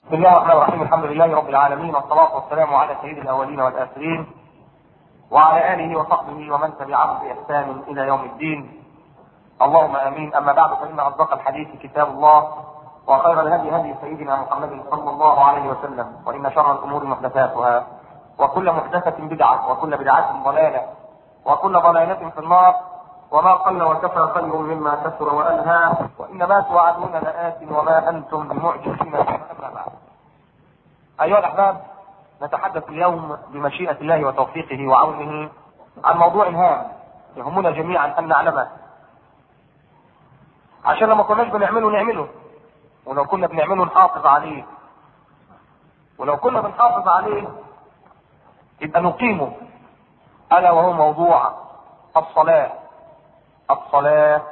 بسم الله الرحمن الرحيم الحمد لله رب العالمين والصلاة والسلام على سيد الأولين والآخرين وعلى آله وصحبه ومن تبعهم بإحسان إلى يوم الدين اللهم آمين أما بعد فإن أصدق الحديث كتاب الله وخير الهدي هدي سيدنا محمد صلى الله عليه وسلم وإن شر الأمور محدثاتها وكل محدثة بدعة وكل بدعة ضلالة وكل ضلالة في النار وما قل وكفى خير مما كثر والهى وانما توعدون لآت وما انتم بمعجزين اما بعد. ايها الاحباب نتحدث اليوم بمشيئة الله وتوفيقه وعونه عن موضوع هام يهمنا جميعا ان نعلمه. عشان لما كناش بنعمله نعمله ولو كنا بنعمله نحافظ عليه ولو كنا بنحافظ عليه يبقى نقيمه الا وهو موضوع الصلاه الصلاة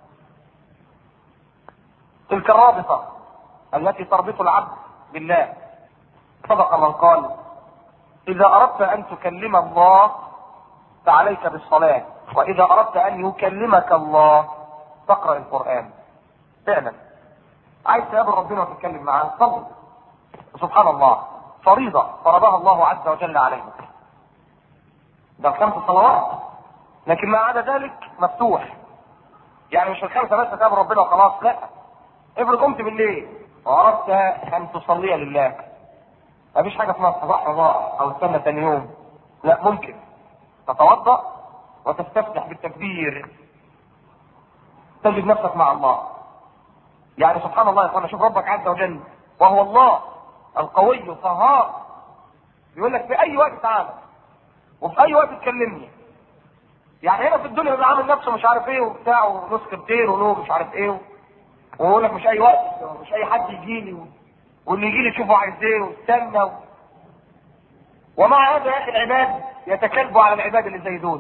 تلك الرابطة التي تربط العبد بالله صدق من قال إذا أردت أن تكلم الله فعليك بالصلاة وإذا أردت أن يكلمك الله فاقرأ القرآن فعلا عايز تقابل ربنا وتتكلم معاه صلي سبحان الله فريضة فرضها الله عز وجل علينا ده الخمس صلوات لكن ما عدا ذلك مفتوح يعني مش الخمسه بس تقابل ربنا وخلاص لا افرض قمت بالليل واردت ان تصلي لله مفيش حاجه اسمها الصباح رضاء او استنى ثاني يوم لا ممكن تتوضا وتستفتح بالتكبير تجد نفسك مع الله يعني سبحان الله يا اخوانا شوف ربك عز وجل وهو الله القوي القهار يقول لك في اي وقت تعالى وفي اي وقت تكلمني يعني هنا في الدنيا بيبقى عامل نفسه مش عارف ايه وبتاع ونص كبتير ونور مش عارف ايه ويقول لك مش اي وقت مش اي حد يجي لي واللي يجي لي تشوفه عايز ايه واستنى و... ومع هذا يا اخي العباد يتكلبوا على العباد اللي زي دول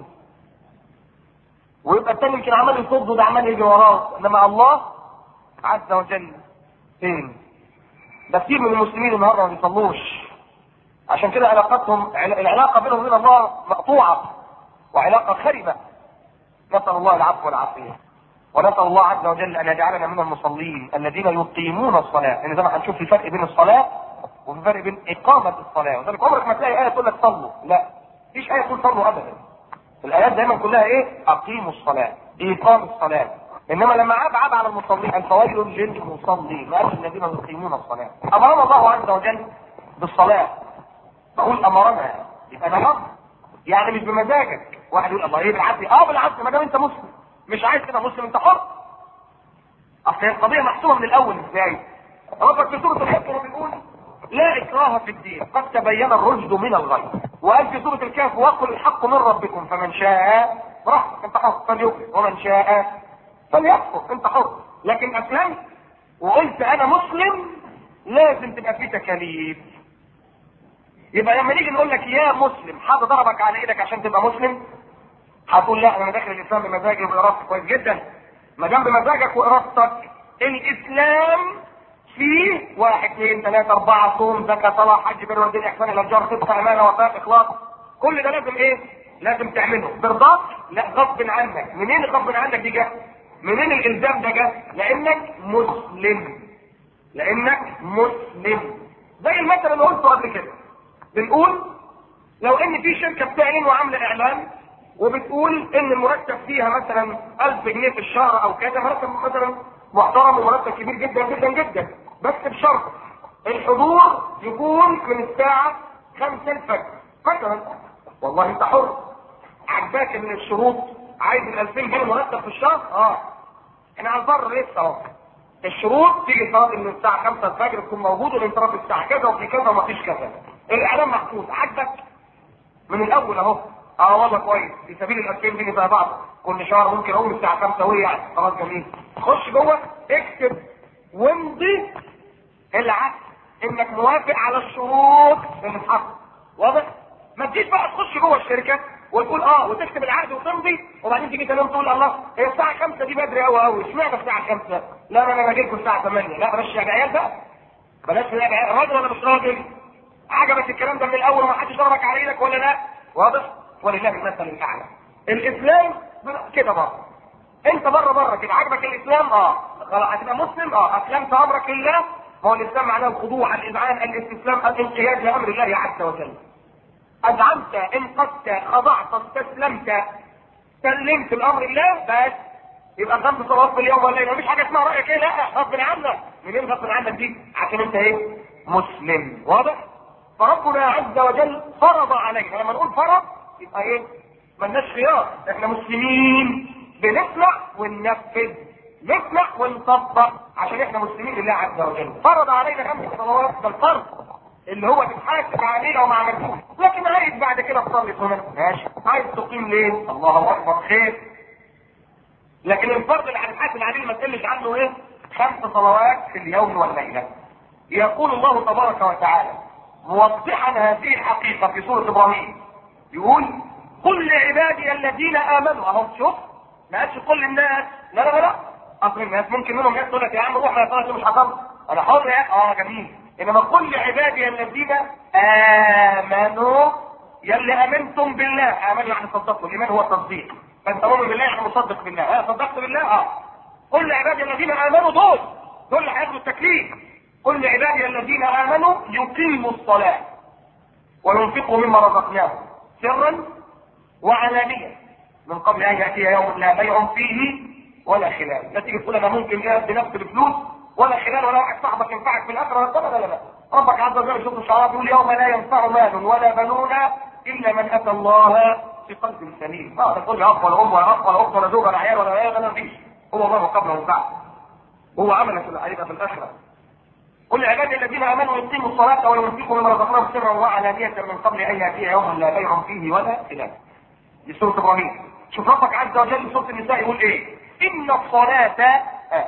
ويبقى التاني يمكن عمال يصد وده عمال يجري وراه انما الله عز وجل فين؟ ده كتير من المسلمين النهارده ما بيصلوش عشان كده علاقتهم العلاقه بينهم وبين الله مقطوعه وعلاقة خربة نسأل الله العفو والعافية ونسأل الله عز وجل أن يجعلنا من المصلين الذين يقيمون الصلاة لأن زي ما هنشوف في فرق بين الصلاة وفي فرق بين إقامة الصلاة وذلك عمرك ما تلاقي آية تقول لك صلوا لا مفيش آية تقول صلوا أبدا الآيات دايما كلها إيه؟ أقيموا الصلاة إقام الصلاة إنما لما عاب عاب على المصلين الفوائل للمصلين ما قالش الذين يقيمون الصلاة أمرنا الله عز وجل بالصلاة بقول أمرنا يبقى ده أمر يعني مش بمزاجك واحد يقول الله ايه بالعكس اه بالعكس ما دام انت مسلم مش عايز كده مسلم انت حر اصل هي القضيه محسومه من الاول ازاي ربك في سوره الحج بيقول لا اكراه في الدين قد تبين الرشد من الغي وقال في سوره الكهف وقل الحق من ربكم فمن شاء براحتك انت حر فليؤمن ومن شاء فليكفر انت حر لكن اسلمت وقلت انا مسلم لازم تبقى في تكاليف يبقى لما نيجي نقول لك يا مسلم حد ضربك على ايدك عشان تبقى مسلم هتقول لا انا داخل الاسلام بمزاجي وبارادتي كويس جدا ما دام بمزاجك وارادتك الاسلام فيه واحد اثنين ثلاثة أربعة صوم زكاة صلاة حج بر والدين إحسان إلى الجار صدق أمانة وفاء إخلاص كل ده لازم إيه؟ لازم تعمله برضاك؟ لا غصب عنك منين غصب عنك دي جه؟ منين الإلزام ده جه؟ لأنك مسلم لأنك مسلم زي المثل اللي قلته قبل كده بنقول لو ان في شركه بتعلن وعامله اعلان وبتقول ان المرتب فيها مثلا 1000 جنيه في الشهر او كذا مرتب مثلا محترم ومرتب كبير جدا جدا جدا بس بشرط الحضور يكون من الساعه 5 الفجر مثلا والله انت حر عجباك من الشروط عايز ال 2000 جنيه مرتب في الشهر اه احنا على البر لسه اهو الشروط تيجي صلاه من الساعه 5 الفجر تكون موجود والانصراف الساعه كذا وفي كذا ومفيش كذا الاعلام محفوظ عجبك من الاول اهو اه والله كويس في سبيل ال 2000 جنيه زي بعض كل شهر ممكن اقول الساعه 5 وهي يعني خلاص جميل خش جوه اكتب وامضي العقد انك موافق على الشروط اللي اتحطت واضح؟ ما تجيش بقى تخش جوه الشركه وتقول اه وتكتب العقد وتمضي وبعدين تيجي تنام تقول الله هي الساعه 5 دي بدري قوي قوي اشمعنى الساعه 5 لا لا انا باجي لكم الساعه 8 لا بلاش يا عيال بقى بلاش يا عيال راجل ولا مش راجل عجبك الكلام ده من الاول وما حدش ضربك على ايدك ولا لا واضح ولله المثل الاعلى الاسلام كده بره انت بره بره كده عجبك الاسلام اه خلاص هتبقى مسلم اه اسلمت امرك لله هو الاسلام معناه الخضوع الاذعان الاستسلام الانقياد لامر الله عز وجل اذعنت انقذت خضعت استسلمت سلمت الامر الله بس يبقى خمس صلوات في اليوم ولا مفيش حاجه اسمها رايك ايه لا غصب عنك منين غصب عنك دي عشان انت ايه مسلم واضح فربنا عز وجل فرض علينا لما نقول فرض يبقى ايه ملناش خيار احنا مسلمين بنسمع وننفذ نسمع ونطبق عشان احنا مسلمين لله عز وجل فرض علينا خمس صلوات ده الفرض اللي هو تتحاسب عليه لو ما عملتوش لكن عايز بعد كده تصلي سنن ماشي عايز تقيم ليل الله اكبر خير لكن الفرض اللي هنحاسب عليه ما تقلش عنه ايه خمس صلوات في اليوم والليله يقول الله تبارك وتعالى موضحا هذه الحقيقه في سوره ابراهيم يقول قل لعبادي الذين امنوا اهو شوف ما قالش كل الناس لا لا لا اصل الناس ممكن منهم ناس تقول لك يا عم روح يا صلاه مش حصل انا حر يا اه جميل انما قل لعبادي الذين امنوا يلي امنتم بالله امنوا يعني صدقوا الايمان هو التصديق فانت مؤمن بالله يعني مصدق بالله اه صدقت بالله اه قل لعبادي الذين امنوا دول دول اللي هياخدوا التكليف قل لعبادي الذين امنوا يقيموا الصلاه وينفقوا مما رزقناهم سرا وعلانيه من قبل ان ياتي يوم لا بيع فيه ولا خلال لا تيجي تقول انا ممكن بنفس الفلوس ولا خلال ولا واحد صاحبك ينفعك في الاخره ولا لا لا لا ربك عز وجل يشوف الشعراء بيقول يوم لا ينفع مال ولا بنون الا من اتى الله بقلب سليم اه تقول لي اب ولا ام ولا اخ ولا اخت ولا زوج ولا عيال ولا ايه ولا مفيش هو الله قبله وبعد هو عملك اللي هيبقى في الاخره قل لعبادي الذين امنوا يقيموا الصلاه وينفقوا مما رزقناهم سرا وعلانيه من قبل ان ياتي يوم لا بيع فيه ولا خلاف دي سوره ابراهيم شوف ربك عز وجل في سوره النساء يقول ايه ان الصلاه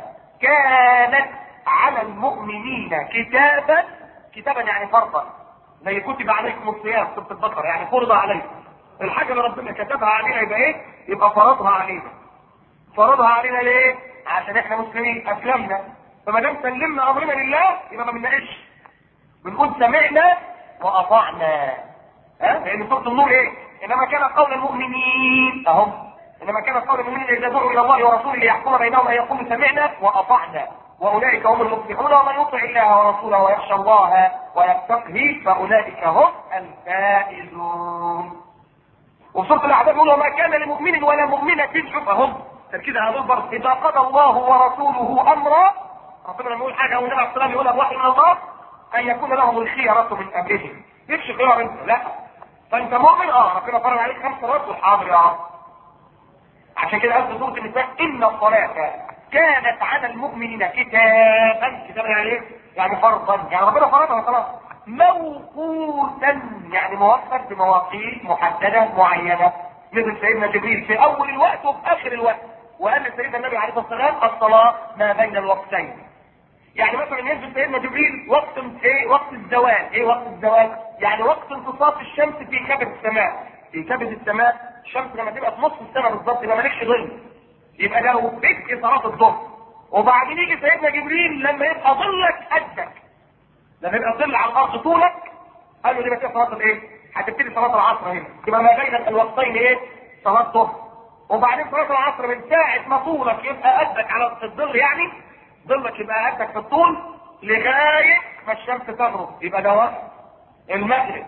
كانت على المؤمنين كتابا كتابا يعني فرضا زي كتب عليكم الصيام سوره البقره يعني فرض عليكم الحاجه اللي ربنا كتبها علينا يبقى ايه يبقى فرضها علينا فرضها علينا ليه عشان احنا مسلمين اسلمنا فما دام سلمنا امرنا لله يبقى ما بنناقش بنقول سمعنا واطعنا ها لان سوره النور ايه انما كان قول المؤمنين اهو انما كان قول المؤمنين اذا دعوا الى الله ورسوله ليحكم بينهم ان يقولوا سمعنا واطعنا واولئك هم المفلحون ومن يطع الله ورسوله ويخشى الله ويتقه فاولئك هم الفائزون وسوره الاحزاب يقول وما كان لمؤمن ولا مؤمنه شوفهم تركيز على دول برضه اذا قضى الله ورسوله امرا ربنا لما يقول حاجه والنبي عليه الصلاه يقول بوحي من الله ان يكون لهم الخيرة من امرهم مش خيار انت لا فانت مؤمن اه ربنا فرض عليك خمس صلوات والحاضر يا رب عشان كده قال سوره النساء ان الصلاه كانت على المؤمنين كتابا كتابا يعني ايه؟ يعني فرضا يعني ربنا فرضها خلاص موقوتا يعني موقت بمواقيت محدده معينه مثل سيدنا جبريل في اول الوقت وفي اخر الوقت وقال لسيدنا النبي عليه الصلاه والسلام الصلاه ما بين الوقتين يعني مثلا ينزل سيدنا جبريل وقت ايه وقت الزوال ايه وقت الزوال يعني وقت انتصاف الشمس في كبد السماء في كبد السماء الشمس لما تبقى في نص السماء بالظبط يبقى مالكش ظل يبقى ده بدء صلاه الظهر وبعدين يجي سيدنا جبريل لما يبقى ظلك قدك لما يبقى ظل على الارض طولك قال له دي بقى صلاه الايه؟ هتبتدي صلاه العصر هنا يبقى ما بين الوقتين ايه؟ صلاه الظهر وبعدين صلاه العصر من ساعه ما طولك يبقى قدك على الظل يعني ظلك يبقى قدك في الطول لغايه ما الشمس تغرب يبقى ده وقت المغرب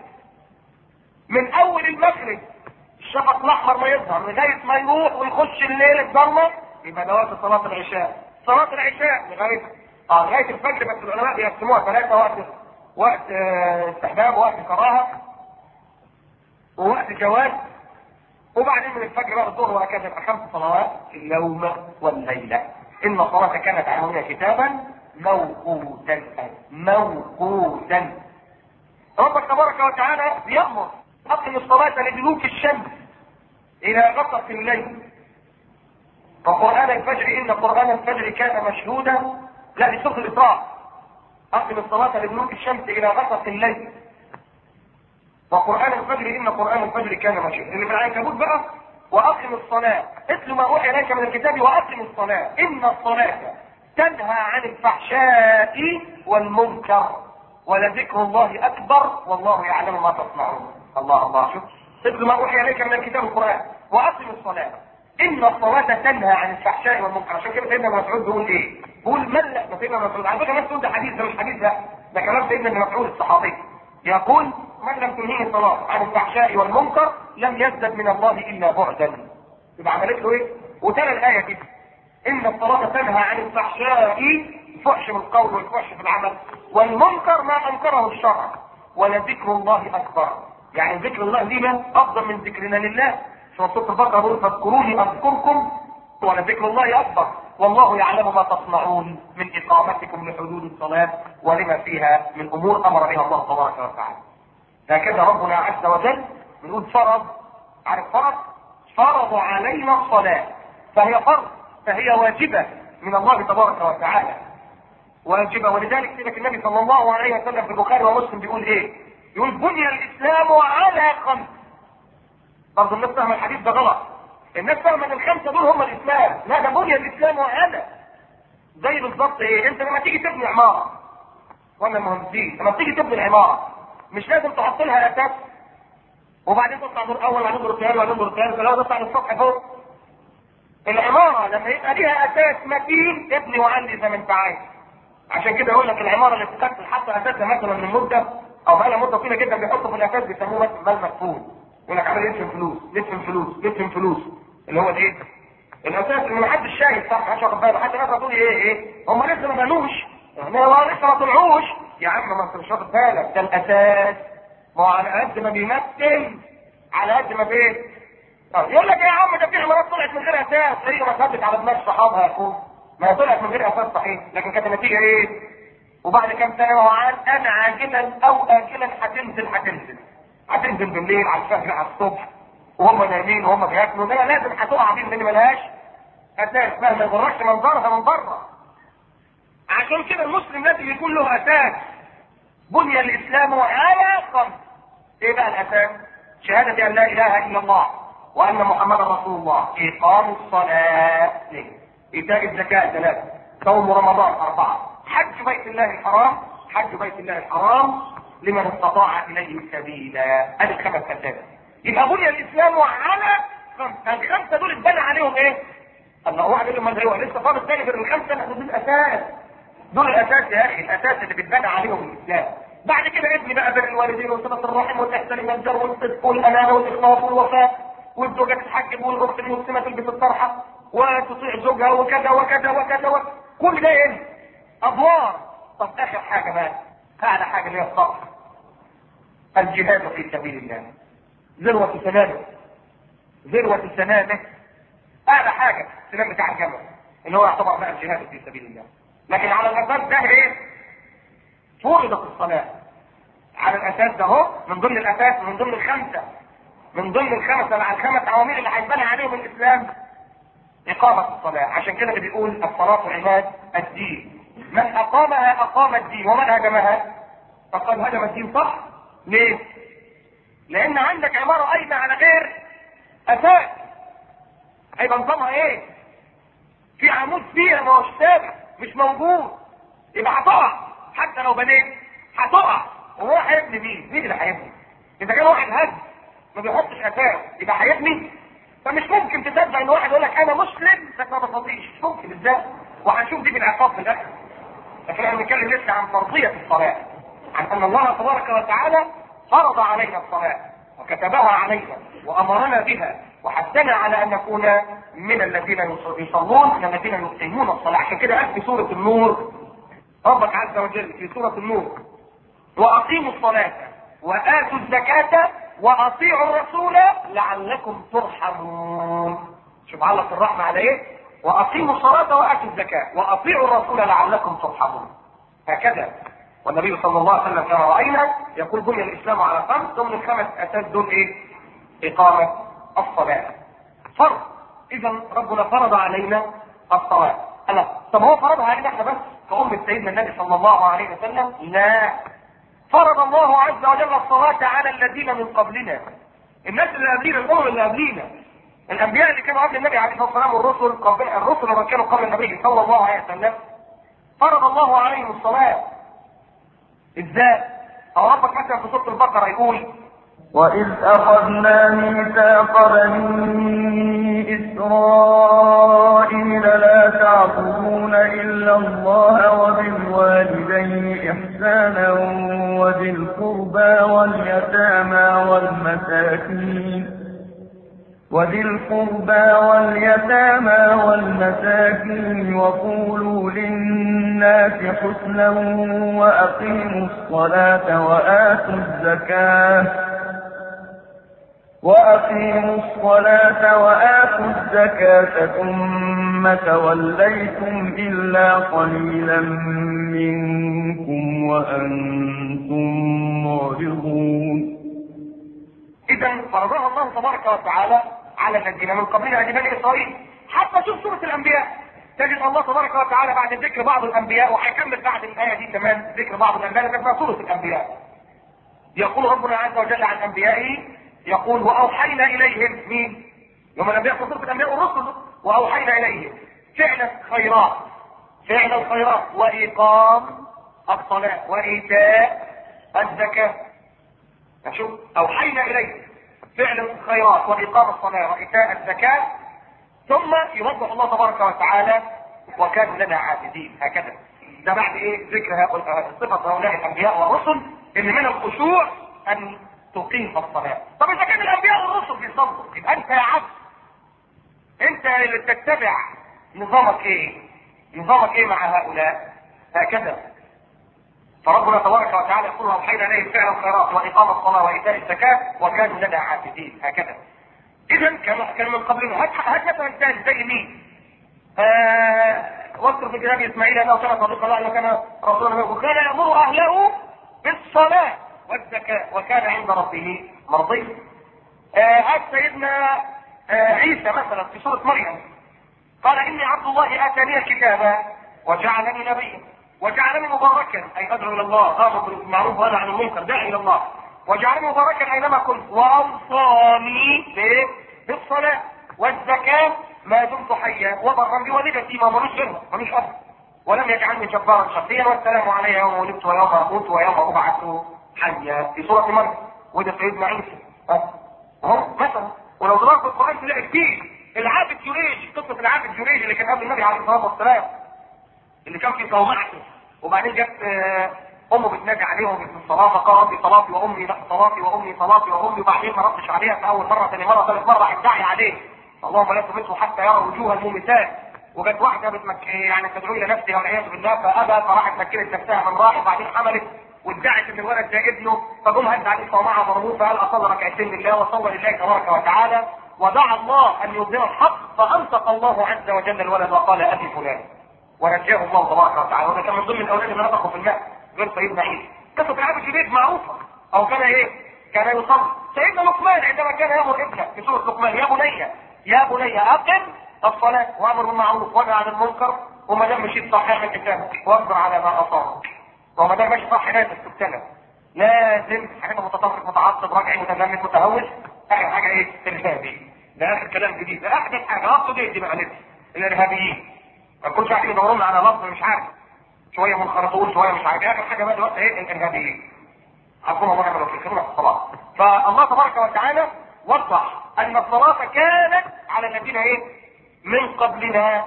من اول المغرب الشفق الاحمر ما يظهر لغايه ما يروح ويخش الليل الضلمه يبقى ده وقت صلاه العشاء صلاه العشاء لغايه اه لغايه الفجر بس العلماء بيقسموها ثلاثه وقت وقت استحباب ووقت كراهه ووقت جواز وبعدين من الفجر بقى الظهر وهكذا يبقى خمس صلوات في اليوم والليله ان الصلاه كانت علينا كتابا موقوتا موقوتا ربك تبارك وتعالى يامر اقم الصلاه لدلوك الشمس الى غسق الليل وقران الفجر ان قران الفجر كان مشهودا لا دي سوره الاسراء اقم الصلاه لدلوك الشمس الى غسق الليل وقران الفجر ان قران الفجر كان مشهودا اللي في العنكبوت بقى واقم الصلاه اتل ما اوحي اليك من الكتاب واقم الصلاه ان الصلاه تنهى عن الفحشاء والمنكر ولذكر الله اكبر والله يعلم ما تصنعون الله الله شوف اتل ما اوحي اليك من الكتاب القران واقم الصلاه ان الصلاه تنهى عن الفحشاء والمنكر عشان كده سيدنا مسعود بيقول ايه يقول من لا سيدنا مسعود على فكره الناس تقول ده حديث ده مش حديث ده ده كلام سيدنا ابن مسعود الصحابي يقول من لم تنهيه الصلاه عن الفحشاء والمنكر لم يزدد من الله الا بعدا يبقى عملت له ايه؟ وتلا الايه كده ان الصلاه تنهى عن الفحشاء الفحش في القول والفحش في العمل والمنكر ما انكره الشرع ولذكر الله اكبر يعني ذكر الله لنا افضل من ذكرنا لله في سوره البقره يقول فاذكروني اذكركم ولذكر الله اكبر والله يعلم ما تصنعون من اقامتكم لحدود الصلاه ولما فيها من امور امر بها الله تبارك وتعالى هكذا ربنا عز وجل بنقول فرض عارف فرض فرض علينا الصلاه فهي فرض فهي واجبه من الله تبارك وتعالى واجبه ولذلك سيدك النبي صلى الله عليه وسلم في البخاري ومسلم بيقول ايه؟ يقول بني الاسلام على خمس. برضه الناس فاهمه الحديث ده غلط. الناس فاهمه ان الخمسه دول هم الاسلام، لا ده بني الاسلام على. زي بالظبط ايه؟ انت لما تيجي تبني عماره ولا مهندسين، لما تيجي تبني العماره مش لازم تحط لها اساس وبعدين تطلع دور اول وبعدين دور ثاني وبعدين دور ثالث ولا تطلع للسطح فوق. العماره لما يبقى ليها اساس متين ابني وعلي زي ما انت عايز. عشان كده يقول لك العماره اللي بتتكتل حتى اساسها مثلا من مده او بقى مده طويله جدا بيحطوا في الاساس بيسموه مثلا مال مدفون يقول لك عمال يدفن فلوس يدفن فلوس يدفن فلوس اللي هو الايه؟ الاساس اللي محدش شايف صح محدش واخد باله حتى الناس هتقول ايه ايه؟ هم لسه ما بنوش ما هو لسه ما طلعوش يا عم ما انت مش واخد بالك ده الاساس ما هو على قد ما بيمثل على قد ما بايه؟ يقول لك يا عم ده في عمارات طلعت من غير اساس هي ما ثبت على دماغ صحابها يا اخويا ما هي طلعت من غير اساس صحيح لكن كانت النتيجه ايه؟ وبعد كام سنه وعاد انا عاجلا او اجلا هتنزل هتنزل هتنزل بالليل على الفجر على الصبح وهم نايمين وهم بياكلوا ده لازم هتقع دي اللي ملهاش اساس مهما يغركش منظرها من بره عشان كده المسلم لازم يكون له اساس بني الاسلام على خمس ايه بقى الاساس؟ شهادة ان لا اله الا الله وان محمدا رسول الله اقام الصلاة ليه؟ ايتاء الزكاة ثلاثة صوم رمضان أربعة حج بيت الله الحرام حج بيت الله الحرام لمن استطاع إليه سبيلا ادي الخمس أساس يبقى بني الإسلام على خمسة الخمسة دول اتبنى عليهم إيه؟ الله واحد يقول من هو لسه فاضل تاني غير الخمسة لا دول الأساس دول الأساس يا أخي الأساس اللي بيتبنى عليهم الإسلام بعد كده ابني بقى بر الوالدين وصلة الرحم والإحسان إلى الجار والصدق والأمانة والإخلاص والوفاء والزوجة تتحجب والأخت المسلمة تلبس الطرحة وتطيع زوجها وكذا وكذا وكذا وكذا كل ده ايه؟ ادوار طب اخر حاجه بقى اعلى حاجه اللي هي الصبر الجهاد في سبيل الله ذروة سنامه ذروة سنامه اعلى حاجه السنام بتاع الجبل اللي هو يعتبر بقى الجهاد في سبيل الله لكن على الاساس ده ايه؟ فرضت الصلاه على الاساس ده اهو من ضمن الاساس من ضمن الخمسه من ضمن الخمسه مع الخمس عوامل اللي هيتبنى عليهم الاسلام إقامة الصلاة عشان كده بيقول الصلاة عماد الدين من أقامها أقام الدين ومن هدمها فقد هدم الدين صح ليه؟ لأن عندك عمارة قايمة على غير أساس هيبقى نظامها إيه؟ في عمود فيها ما هوش ثابت مش موجود يبقى هتقع حتى لو بنيت هتقع وهو هيبني مين؟ مين اللي هيبني؟ إذا كان واحد هز ما بيحطش أساس يبقى هيبني فمش ممكن تصدق ان واحد يقول لك انا مسلم بس ما بصليش مش ممكن ازاي وهنشوف دي بالعقاب في الاخر لكن احنا بنتكلم لسه عن فرضيه الصلاه عن ان الله تبارك وتعالى فرض علينا الصلاه وكتبها علينا وامرنا بها وحثنا على ان نكون من الذين يصلون من الذين يقيمون الصلاه عشان كده قال في سوره النور ربك عز وجل في سوره النور واقيموا الصلاه واتوا الزكاه واطيعوا الرسول لعلكم ترحمون شوف علق الرحمة على ايه واقيموا الصلاة واتوا الزكاة واطيعوا الرسول لعلكم ترحمون هكذا والنبي صلى الله عليه وسلم كما راينا يقول بني الاسلام على خمس ضمن الخمس اساس دول ايه اقامة الصلاة فرض اذا ربنا فرض علينا الصلاة ألا طب هو فرضها علينا احنا بس كأمة سيدنا النبي صلى الله عليه وسلم لا فرض الله عز وجل الصلاة على الذين من قبلنا الناس اللي قبلينا الأمم اللي قبلينا الأنبياء اللي كانوا قبل النبي عليه الصلاة والسلام والرسل قبل الرسل اللي كانوا قبل النبي صلى الله عليه وسلم فرض الله عليهم الصلاة ازاي؟ أو ربك مثلا في سورة البقرة يقول وإذ أخذنا ميثاق بني إسرائيل لا تعبدون إلا الله وبالوالدين إحسانا وذي القربى واليتامى والمساكين وذي القربى واليتامى والمساكين وقولوا للناس حسنا وأقيموا الصلاة وآتوا الزكاة وأقيموا الصلاة وآتوا الزكاة ثم توليتم إلا قليلا منكم وأنتم معرضون اذا فرضها الله تبارك وتعالى على الذين من قبلنا أي بني اسرائيل حتى شوف سوره الانبياء تجد الله تبارك وتعالى بعد ذكر بعض الانبياء وهيكمل بعد الايه دي كمان ذكر بعض الانبياء لكن سوره الانبياء يقول ربنا عز وجل عن انبيائه يقول واوحينا اليهم مين؟ يوم الانبياء في سوره الانبياء والرسل واوحينا اليهم فعل الخيرات فعل الخيرات واقام الصلاه وايتاء الزكاه شوف اوحينا اليه فعل الخيرات واقام الصلاه وايتاء الزكاه ثم يوضح الله تبارك وتعالى وكانوا لنا عابدين هكذا ده بعد ايه ذكر هؤلاء صفه هؤلاء الانبياء والرسل ان من الخشوع ان تقيم الصلاه طب اذا كان الانبياء والرسل بيصلوا يبقى انت يا عبد انت اللي بتتبع نظامك ايه نظامك ايه مع هؤلاء هكذا فربنا تبارك وتعالى يقول اوحينا اليه فعل الخيرات واقام الصلاه وايتاء الزكاه وكانوا لنا عابدين هكذا اذا كانوا كانوا من قبلنا هات هات مثلا ثاني زي مين؟ آه واذكر في كتاب اسماعيل انه كان صديق الله وكان رسولا منه كان يامر اهله بالصلاه والزكاه وكان عند ربه مرضيا. آه هات سيدنا آه عيسى مثلا في سوره مريم قال اني عبد الله اتاني الكتاب وجعلني نبيا وجعلني مباركا اي ادعو الى الله امر بالمعروف وانهى عن المنكر داعي الى الله وجعلني مباركا اينما كنت واوصاني بالصلاه والزكاه ما دمت حيا وبرا بوالدتي ما ملوش غيرها ملوش اب ولم يجعلني جبارا شقيا والسلام علي يوم ولدت ويوم اموت ويوم ابعث حيا في سوره مريم وده سيدنا عيسى اهو مثلا ولو دورت في القران تلاقي كتير العابد جريج قصه العابد جريج اللي كان قبل النبي عليه الصلاه والسلام اللي كان في صومعته وبعدين جت امه بتنادي عليه وهو في الصلاه فقال ربي صلاتي وامي صلاتي وامي صلاتي وامي وبعدين ما ردش عليها في اول مره ثاني مره ثالث مره راح يدعي عليه اللهم لا تمسه حتى يرى وجوه المومسات وجت واحده بتمك يعني تدعو الى نفسها والعياذ بالله فابى فراحت مكنت نفسها من راح وبعدين حملت وادعت ان الولد ده ابنه فجم هد عليه صومعه مربوط فقال اصلي ركعتين لله وصلى لله تبارك وتعالى ودعا الله ان يظهر الحق فانطق الله عز وجل الولد وقال ابي فلان ونجاه الله تبارك وتعالى وده كان من ضمن الاولاد اللي نطقوا في الماء غير سيدنا عيسى قصه العاب الجديد معروفه او كان ايه؟ كان يصلي سيدنا لقمان عندما كان يامر ابنه في سوره لقمان يا بني يا بني اقم الصلاه وامر بالمعروف وانهى عن المنكر وما دام مشيت صح اعمل كتابك واصبر على ما اصابك وما دام ماشي صح لازم تبتلى لازم حاجه متطرف متعصب راجع متزمت متهوش اخر حاجه ايه؟ ارهابي ده اخر كلام جديد ده احدث حاجه اقصد ايه دي بقى لسه الارهابيين ما تكونش قاعدين يدوروا لنا على لفظ مش عارف شويه منخرطون شويه مش عارف اخر حاجه بقى دلوقتي ايه الارهابيين حسبنا الله ونعم الوكيل خلونا في الصلاه فالله تبارك وتعالى وضح ان الصلاه كانت على الذين ايه من قبلنا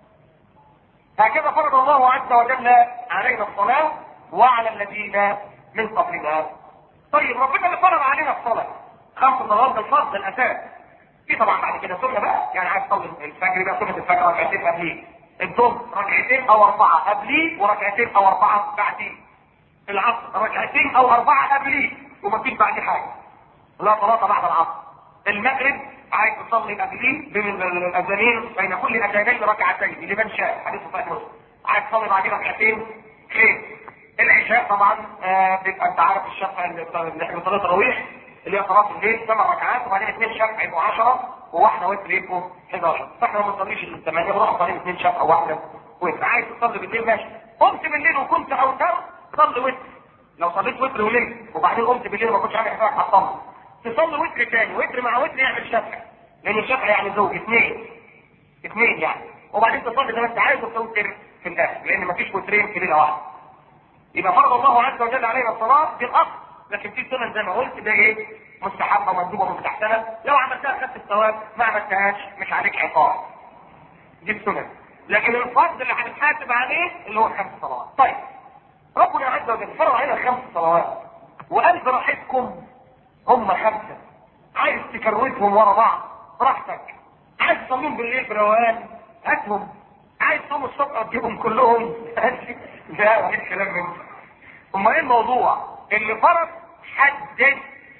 هكذا فرض الله عز وجل علينا الصلاه وعلى الذين من قبلنا طيب ربنا اللي فرض علينا الصلاه خمس صلوات الفرض الاساس في طبعا بعد كده سنه بقى يعني عايز تصلي الفجر بقى سنه الفجر ركعتين قبليه الظهر ركعتين او اربعه قبليه وركعتين او اربعه بعديه العصر ركعتين او اربعه قبليه ومفيش بعديه حاجه لا صلاه بعد العصر المغرب عايز تصلي قبليه بين الاذانين بين كل اذانين ركعتين لمن شاء حديث صحيح مسلم عايز تصلي بعديه ركعتين خير العشاء طبعا آه بيبقى انت عارف الشفع اللي احنا صلاه التراويح اللي هي صلاه الليل ثمان ركعات وبعدين اثنين شفع يبقوا 10 وواحده وتر يبقوا 11 فاحنا ما بنصليش الثمانيه بنروح نصلي اثنين شفع واحده وتر عايز تصلي بالليل ماشي قمت بالليل وكنت اوتر صلي وتر لو صليت وتر وليل وبعدين قمت بالليل وما كنتش عارف حسابك هتصلي تصلي وتر تاني وتر مع وتر يعمل شفع لان الشفع يعني زوج اثنين اثنين يعني وبعدين تصلي زي ما انت عايز وتوتر في الاخر لان مفيش وترين في ليله واحده يبقى فرض الله عز وجل علينا الصلاه بالاصل لكن في سنن زي ما قلت ده ايه مستحبه ومندوبه ومستحسنه لو عملتها خدت الثواب ما عملتهاش مش عليك عقاب دي السنن لكن الفرض اللي هنتحاسب عليه اللي هو خمس صلوات طيب ربنا عز وجل فرض علينا خمس صلوات وقال براحتكم هم خمسه عايز تكروتهم ورا بعض براحتك عايز تصليهم بالليل بروقان هاتهم عايز تصوم الصبح تجيبهم كلهم لا مفيش كلام من ده. امال ايه الموضوع اللي فرض حدد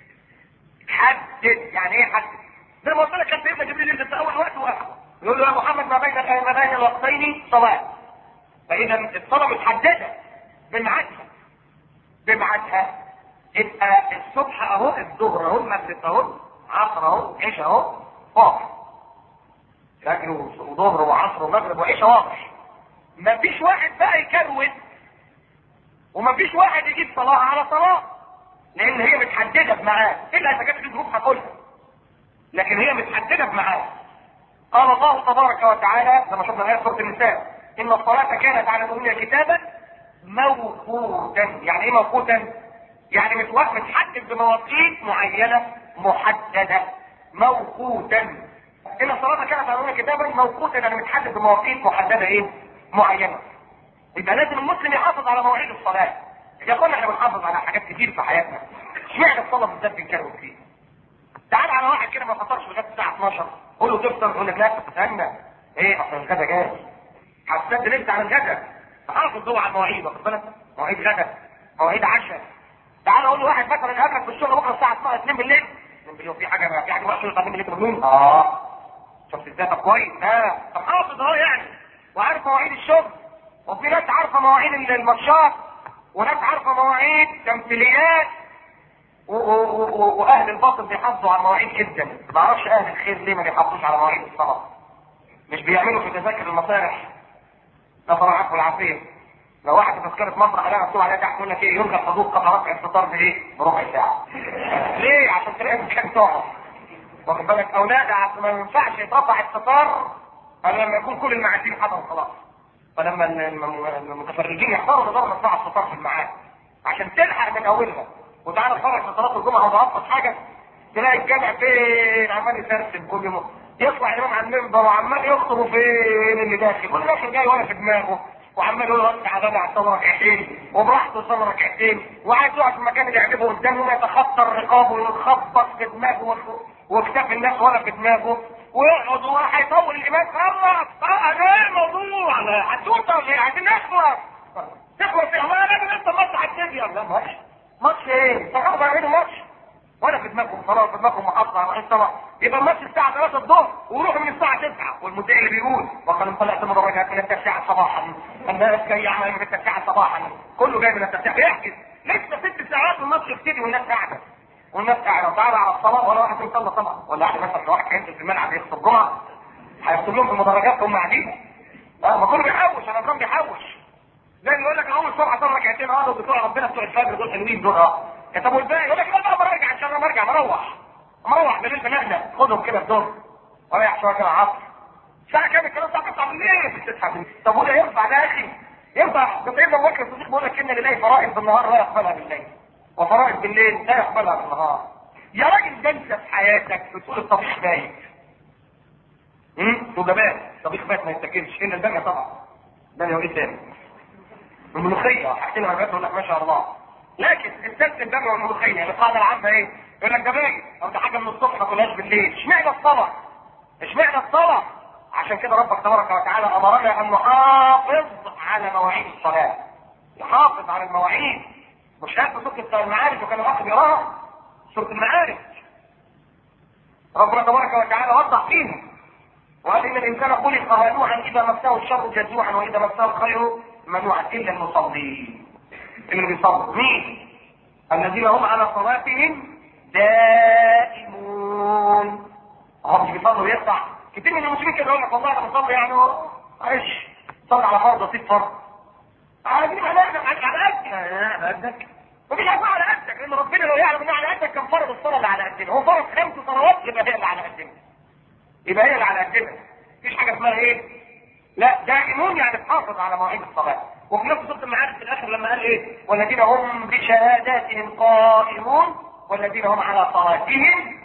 حدد يعني ايه حدد زي ما قلت لك كان سيدنا جبريل ينزل في اول وقت واخره يقول له يا محمد ما بين ما بين الوقتين صلاه فاذا الصلاه متحدده بميعادها بميعادها يبقى الصبح اهو الظهر اهو المغرب اهو عصر اهو عشاء اهو واضح فجر وظهر وعصر ومغرب وعشاء واضح مفيش واحد بقى يكروت ومفيش واحد يجيب صلاه على صلاه لان هي متحدده بميعاد الا اذا كانت في ظروف هقولها لكن هي متحدده بميعاد قال الله تبارك وتعالى لما شفنا ايه سوره النساء ان الصلاه كانت على المؤمنين كتابا موقوتا يعني ايه موقوتا يعني مش وقت متحدد بمواقيت معينه محدده موقوتا ان الصلاه كانت على المؤمنين كتابا موقوتا يعني متحدد بمواقيت محدده ايه معينه يبقى لازم المسلم يحافظ على مواعيد الصلاه يا اخوانا احنا بنحافظ على حاجات كتير في حياتنا اشمعنى الصلاه بالذات بنكروت فيه تعال على واحد كده ما فطرش لغايه الساعه 12 قول له تفطر يقول لك لا استنى ايه اصل الغدا جاي هتسد لسه على الغدا حافظ هو على المواعيد واخد بالك مواعيد غدا مواعيد عشاء تعال اقول له واحد مثلا قابلك في الشغل بكره الساعه 2 بالليل 2 بالليل في حاجه في حاجه وحشه 2 بالليل مجنون اه شفت ازاي طب كويس اه طب حافظ اهو يعني وعارف مواعيد الشغل وفي ناس عارفه مواعيد الماتشات وناس عارفه مواعيد تمثيليات و- و- و- واهل الباطل بيحافظوا على المواعيد جدا ما اعرفش اهل الخير ليه ما بيحافظوش على مواعيد الصلاه مش بيعملوا في تذاكر المسارح نفر عنكم العافيه لو واحد في تذكره مسرح لا مكتوب عليها تحت يقول لك ايه يرجى حضور قبل رفع الفطار بايه؟ بربع ساعه. ليه؟ عشان تلاقي مكان تقعد. واخد بالك اولاد عشان ما ينفعش يترفع الفطار الا لما يكون كل المعازيم حضروا خلاص. فلما الم- المتفرجين يحضروا نقدر نرفع الفطار في الميعاد عشان تلحق من اولها وتعالى اتفرج في صلاه الجمعه وتعطل حاجه تلاقي الجامع فين عمال يسرسم كل يوم يطلع الامام على المنبر وعمال يخطب فين اللي داخل كل داخل جاي ولا في دماغه وعمال يقول ركع على على الصلاه ركعتين وبراحته يصلي ركعتين وعايز يقعد في المكان اللي يعجبه قدامه يتخطر رقابه ويخبط في دماغه وف- وكتاف الناس ولا في دماغه ويقعد وهيطول الامام خلص اه ده ايه الموضوع لا هتوصل ولا ايه عايزين نخلص تخلص يا الله لازم انت ماتش هتجي لا ماتش ماتش ايه؟ تخلص على ماتش ولا في دماغكم صلاه في دماغكم محافظه على مواعيد الصلاه يبقى الماتش الساعه 3 الظهر وروحوا من الساعه 9 والمذيع اللي بيقول وقد انطلقت مدرجات من التاسعه صباحا الناس جايه على من التاسعه صباحا كله جاي من التاسعه بيحجز لسه ست ساعات والماتش يبتدي والناس قاعده والناس قاعده وتعالى على الصلاه ولا واحد يصلي طبعا ولا واحد مثلا واحد هينزل في الملعب يخطب جمعه هيكتب لهم في المدرجات هم قاعدين اه ما كله بيحوش انا نظام بيحوش زي اللي يقول لك انا اول الصبح اصلي ركعتين اه دول بتوع ربنا بتوع الفجر دول حلوين دول اه يا طب والباقي يقول لك لا بقى برجع ان شاء الله برجع مروح مروح بالليل بنهدى خدهم كده الدور وريح شويه كده العصر الساعه كام الكلام الساعه 9 بالليل 9 بالليل طب وده ينفع ده يا اخي ينفع ده سيدنا ابو بكر الصديق بيقول لك ان لله فرائض بالنهار لا يقبلها بالليل وفرائض بالليل لا يقبلها بالنهار يا راجل ده انت في حياتك بتقول الطبيخ بايت امم وجبان طبيخ بايت ما يتاكلش الا الباميه طبعا الباميه وايه تاني الملوخيه حاجتين حاجات يقول لك ما شاء الله لكن السلس الباميه والملوخيه القاعده العامه ايه؟ يقول لك ده باين او ده حاجه من الصبح ما كلهاش بالليل اشمعنى الصلاه؟ اشمعنى الصلاه؟ عشان كده ربك تبارك وتعالى امرنا ان نحافظ على مواعيد الصلاه نحافظ على المواعيد مش هات سوره المعارج وكان الاخ بيقراها سوره المعارج ربنا تبارك وتعالى وضح فيها وقال ان الانسان خلق هلوعا اذا مسه الشر جزوعا واذا مسه الخير منوعا الا المصلين اللي بيصلوا مين؟ الذين هم على صلاتهم دائمون هم مش بيصلوا ويقطع كتير من المسلمين كده يقول لك والله انا بصلي يعني هو معلش صلي على فرض وسيب فرض عايزين على قدك على قدك على قدك مفيش حاجه على قدك لان ربنا لو يعلم انها على قدك كان فرض الصلاه اللي على قدنا هو فرض خمس صلوات يبقى هي اللي على قدنا يبقى هي اللي على قدنا مفيش حاجه اسمها ايه لا دائمون يعني تحافظ على مواعيد الصلاه وفي نفس سوره المعارف في الاخر لما قال ايه والذين هم بشهاداتهم قائمون والذين هم على صلاتهم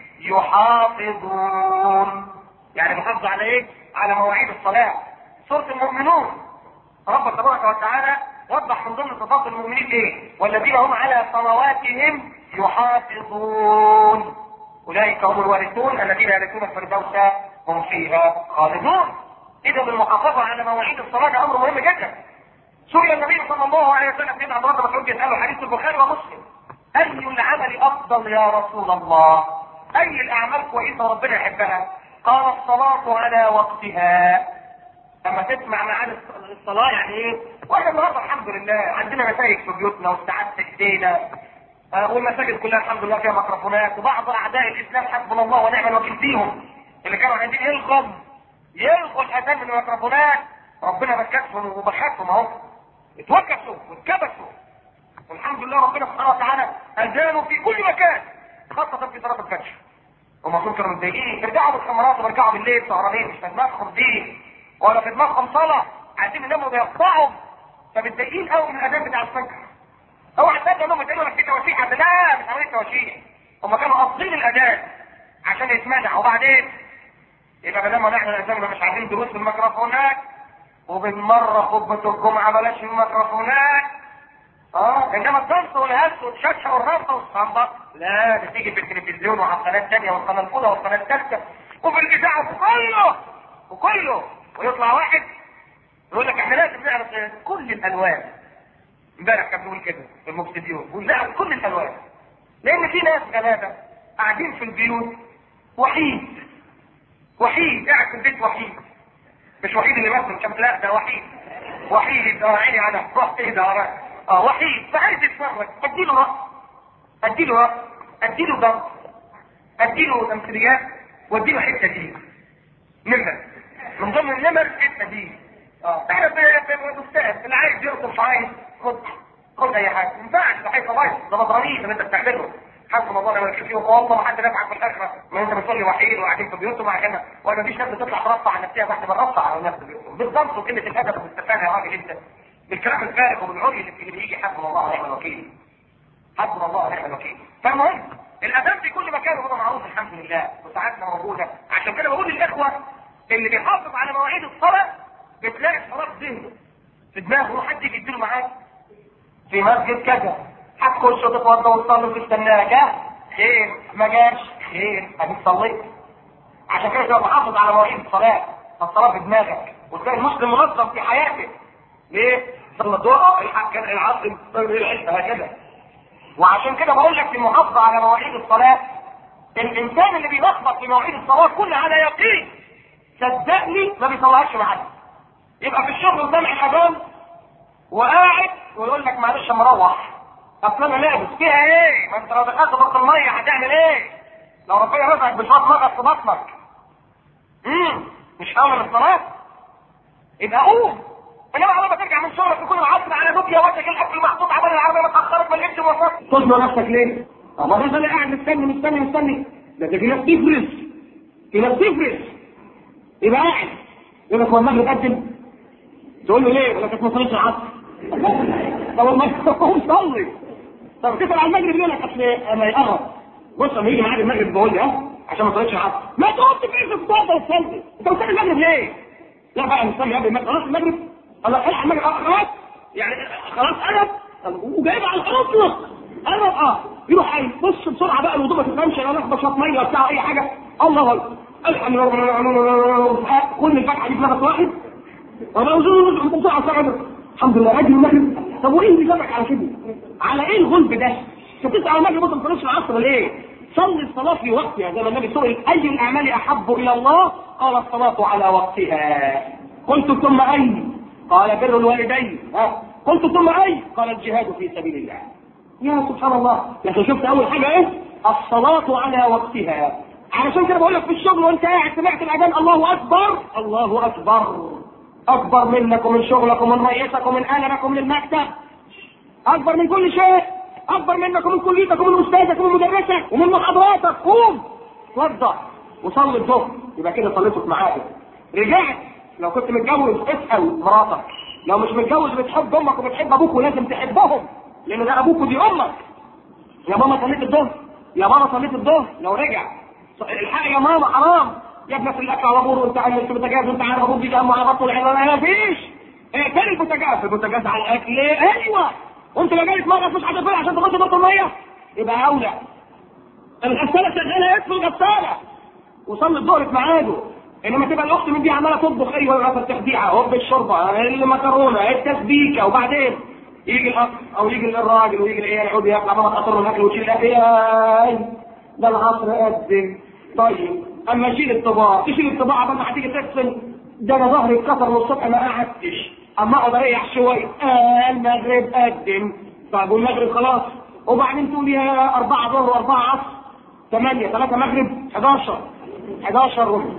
يحافظون يعني محافظ على ايه على مواعيد الصلاه سوره المؤمنون رب تبارك وتعالى وضح من ضمن صفات المؤمنين ايه والذين هم على صلواتهم يحافظون اولئك هم الوارثون الذين يرثون الفردوس هم فيها خالدون اذا المحافظه على مواعيد الصلاه ده امر مهم جدا سئل النبي صلى الله عليه وسلم سيدنا عبد الله بن مسعود يساله حديث البخاري ومسلم اي العمل افضل يا رسول الله اي الاعمال كويسه ربنا يحبها قال الصلاه على وقتها لما تسمع معاد الصلاه يعني ايه واحنا النهارده الحمد لله عندنا مساجد في بيوتنا والساعات في ايدينا آه، والمساجد كلها الحمد لله فيها ميكروفونات وبعض اعداء الاسلام حسبنا الله ونعم الوكيل فيهم اللي كانوا عايزين يلغوا يلغوا الاذان من الميكروفونات ربنا بكتهم وبخاتهم اهو اتوكسوا واتكبسوا والحمد لله ربنا سبحانه وتعالى اذانوا في كل مكان خاصة في صلاة الفجر وما كنتم كانوا متضايقين ارجعوا بالكاميرات وارجعوا بالليل سهرانين مش في دماغكم دين ولا في دماغكم صلاة عايزين يناموا بيقطعوا فمتضايقين قوي من الاذان بتاع الفجر اوعى تصدق انهم بتقولوا لك في تواشيح لا مش عمليه تواشيح هم كانوا قاصدين الاذان عشان يتمنع وبعدين يبقى ما دام نحن الاذان مش عايزين دروس بالميكروفونات وبالمره خطبه الجمعه بلاش الميكروفونات اه انما الدرس والهز والشاشه والرفه والصنبه لا ده تيجي في التلفزيون وعلى القناه الثانيه والقناه الاولى والقناه الثالثه وفي الاذاعه وكله وكله ويطلع واحد يقول لك احنا لازم نعرف كل الالوان امبارح كان بيقول كده في المبتدئون بيقول نعرف كل الالوان لان في ناس غلابه قاعدين في البيوت وحيد وحيد قاعد في البيت وحيد مش وحيد اللي مثل كم لا ده وحيد وحيد اه عيني على وحيد اه اه وحيد فعايز يتفرج اديله رأس اديله رأس اديله ضغط اديله تمثيليات واديله حته دي نمر من ضمن النمر الحته دي اه احنا في في بستان اللي عايز يرقص شعاير خد خد اي حاجه ما ينفعش ده حيطه بايظ ده مضرانين اللي انت بتعمله حسب الله لما تشوف والله ما حد نفعك في الاخره ما انت بتصلي وحيد وقاعدين في بيوتهم عشان ولا مفيش ناس بتطلع ترفع عن نفسها بعد ما ترفع على نفس بيوتهم بالظبط وكلمه الادب والاستفاده يا راجل انت بالكلام الفارغ وبالعري اللي اللي بيجي حسبنا الله ونعم الوكيل حسبنا الله ونعم الوكيل فالمهم الاذان في كل مكان وهو معروف الحمد لله وساعاتنا موجوده عشان كده بقول للاخوه اللي بيحافظ على مواعيد الصلاه بتلاقي الصلاه في ذهنه في دماغه حد يجي يديله معاك في مسجد كذا هتخش وتتوضا وتصلي وتستناك ها خير ما جاش خير اديك صليت عشان كده تبقى محافظ على مواعيد الصلاه الصلاه في دماغك وتلاقي المسلم منظم في حياته ليه؟ صلى الظهر الحق كان العصر العشاء هكذا وعشان كده بقول لك في المحافظه على مواعيد الصلاه الانسان اللي بيلخبط في مواعيد الصلاه كله على يقين صدقني ما بيصليهاش معاك يبقى في الشغل قدام الاذان وقاعد ويقول لك معلش مروح اصل انا لابس فيها ايه؟ ما انت لو دخلت بط الميه هتعمل ايه؟ لو ربنا رزقك بشويه مغص في بطنك امم مش حامل الصلاه يبقى قوم انما اول ما ترجع من شغلك تكون العصر على نوبيا وجهك الاكل محطوط عبال العربيه ما تاخرت ما لقيتش مواصلات تظلم نفسك ليه؟ الله الراجل اللي قاعد مستني مستني مستني ده ده في ناس تفرس في ناس تفرس يبقى قاعد يقول لك هو المغرب قدم تقول له ليه؟ يقول لك ما صليتش العصر طب والله قوم صلي طب تسال على المغرب يقول لك اصل اما يقرب بص لما يجي ميعاد المغرب بقول لي ها عشان ما صليتش العصر ما تقعد في الفطار وتصلي انت بتصلي المغرب ليه؟ لا بقى نصلي قبل المغرب خلاص المغرب الله الحق المغرب آه، خلاص يعني خلاص قرب وجايب على الخلاص قرب اه يروح قايل بص بسرعه بقى الوضوء ما تفهمش انا اخبط شويه ميه وبتاع اي حاجه الله اكبر الحمد لله كل الفتحه دي في نفس واحد الحمد لله راجل المغرب طب وايه اللي جابك على كده؟ على ايه الغلب ده؟ انت بتسال على المغرب وانت ما تصليش العصر ليه؟ صلي الصلاة في وقتها زي ما النبي سئل أي الأعمال أحب إلى الله؟ قال الصلاة على وقتها. قلت ثم أي؟ قال بر الوالدين. ها؟ قلت ثم أي؟ قال الجهاد في سبيل الله. يا سبحان الله، لكن شفت أول حاجة إيه؟ الصلاة على وقتها. علشان كده بقول لك في الشغل وأنت قاعد سمعت الأذان الله أكبر، الله أكبر. أكبر منك ومن شغلك ومن رئيسك ومن قلمك ومن المكتب. أكبر من كل شيء. اكبر منك ومن كليتك ومن استاذك ومن مدرسك ومن محاضراتك قوم اتوضا وصلي الظهر يبقى كده صليت في ميعادك رجعت لو كنت متجوز اسال مراتك لو مش متجوز بتحب امك وبتحب ابوك ولازم تحبهم لان ده ابوك ودي امك يا ماما صليت الظهر يا ماما صليت الظهر لو رجع الحق يا ماما حرام يا ابنك في الاكل على بور وانت عامل في البوتاجاز وانت عارف ابوك بيجمع على بطل العيال ما فيش اقفل البوتاجاز البوتاجاز على الاكل ايوه وانت لو جاي تمرة مش هتقفل عشان تخش بطل ميه يبقى اولى الغساله شغاله اقفل الغساله وصلي الظهر في ميعاده انما تبقى الاخت من دي عماله تطبخ ايوه ولا تخديعه هوب الشوربه المكرونه التسبيكه وبعدين يجي الاخ او يجي الراجل ويجي العيال يقعد ياكل عمال تقطر الاكل وتشيل الاكل ياي ده العصر قد طيب اما شيل الطباع تشيل الطباع عبال ما هتيجي تغسل ده انا ظهري اتكسر من الصبح ما قعدتش اما اقعد اريح شويه آه المغرب قدم طيب والمغرب خلاص وبعدين تقول يا أربعة ظهر وأربعة عصر ثمانية ثلاثة مغرب 11 11 ربع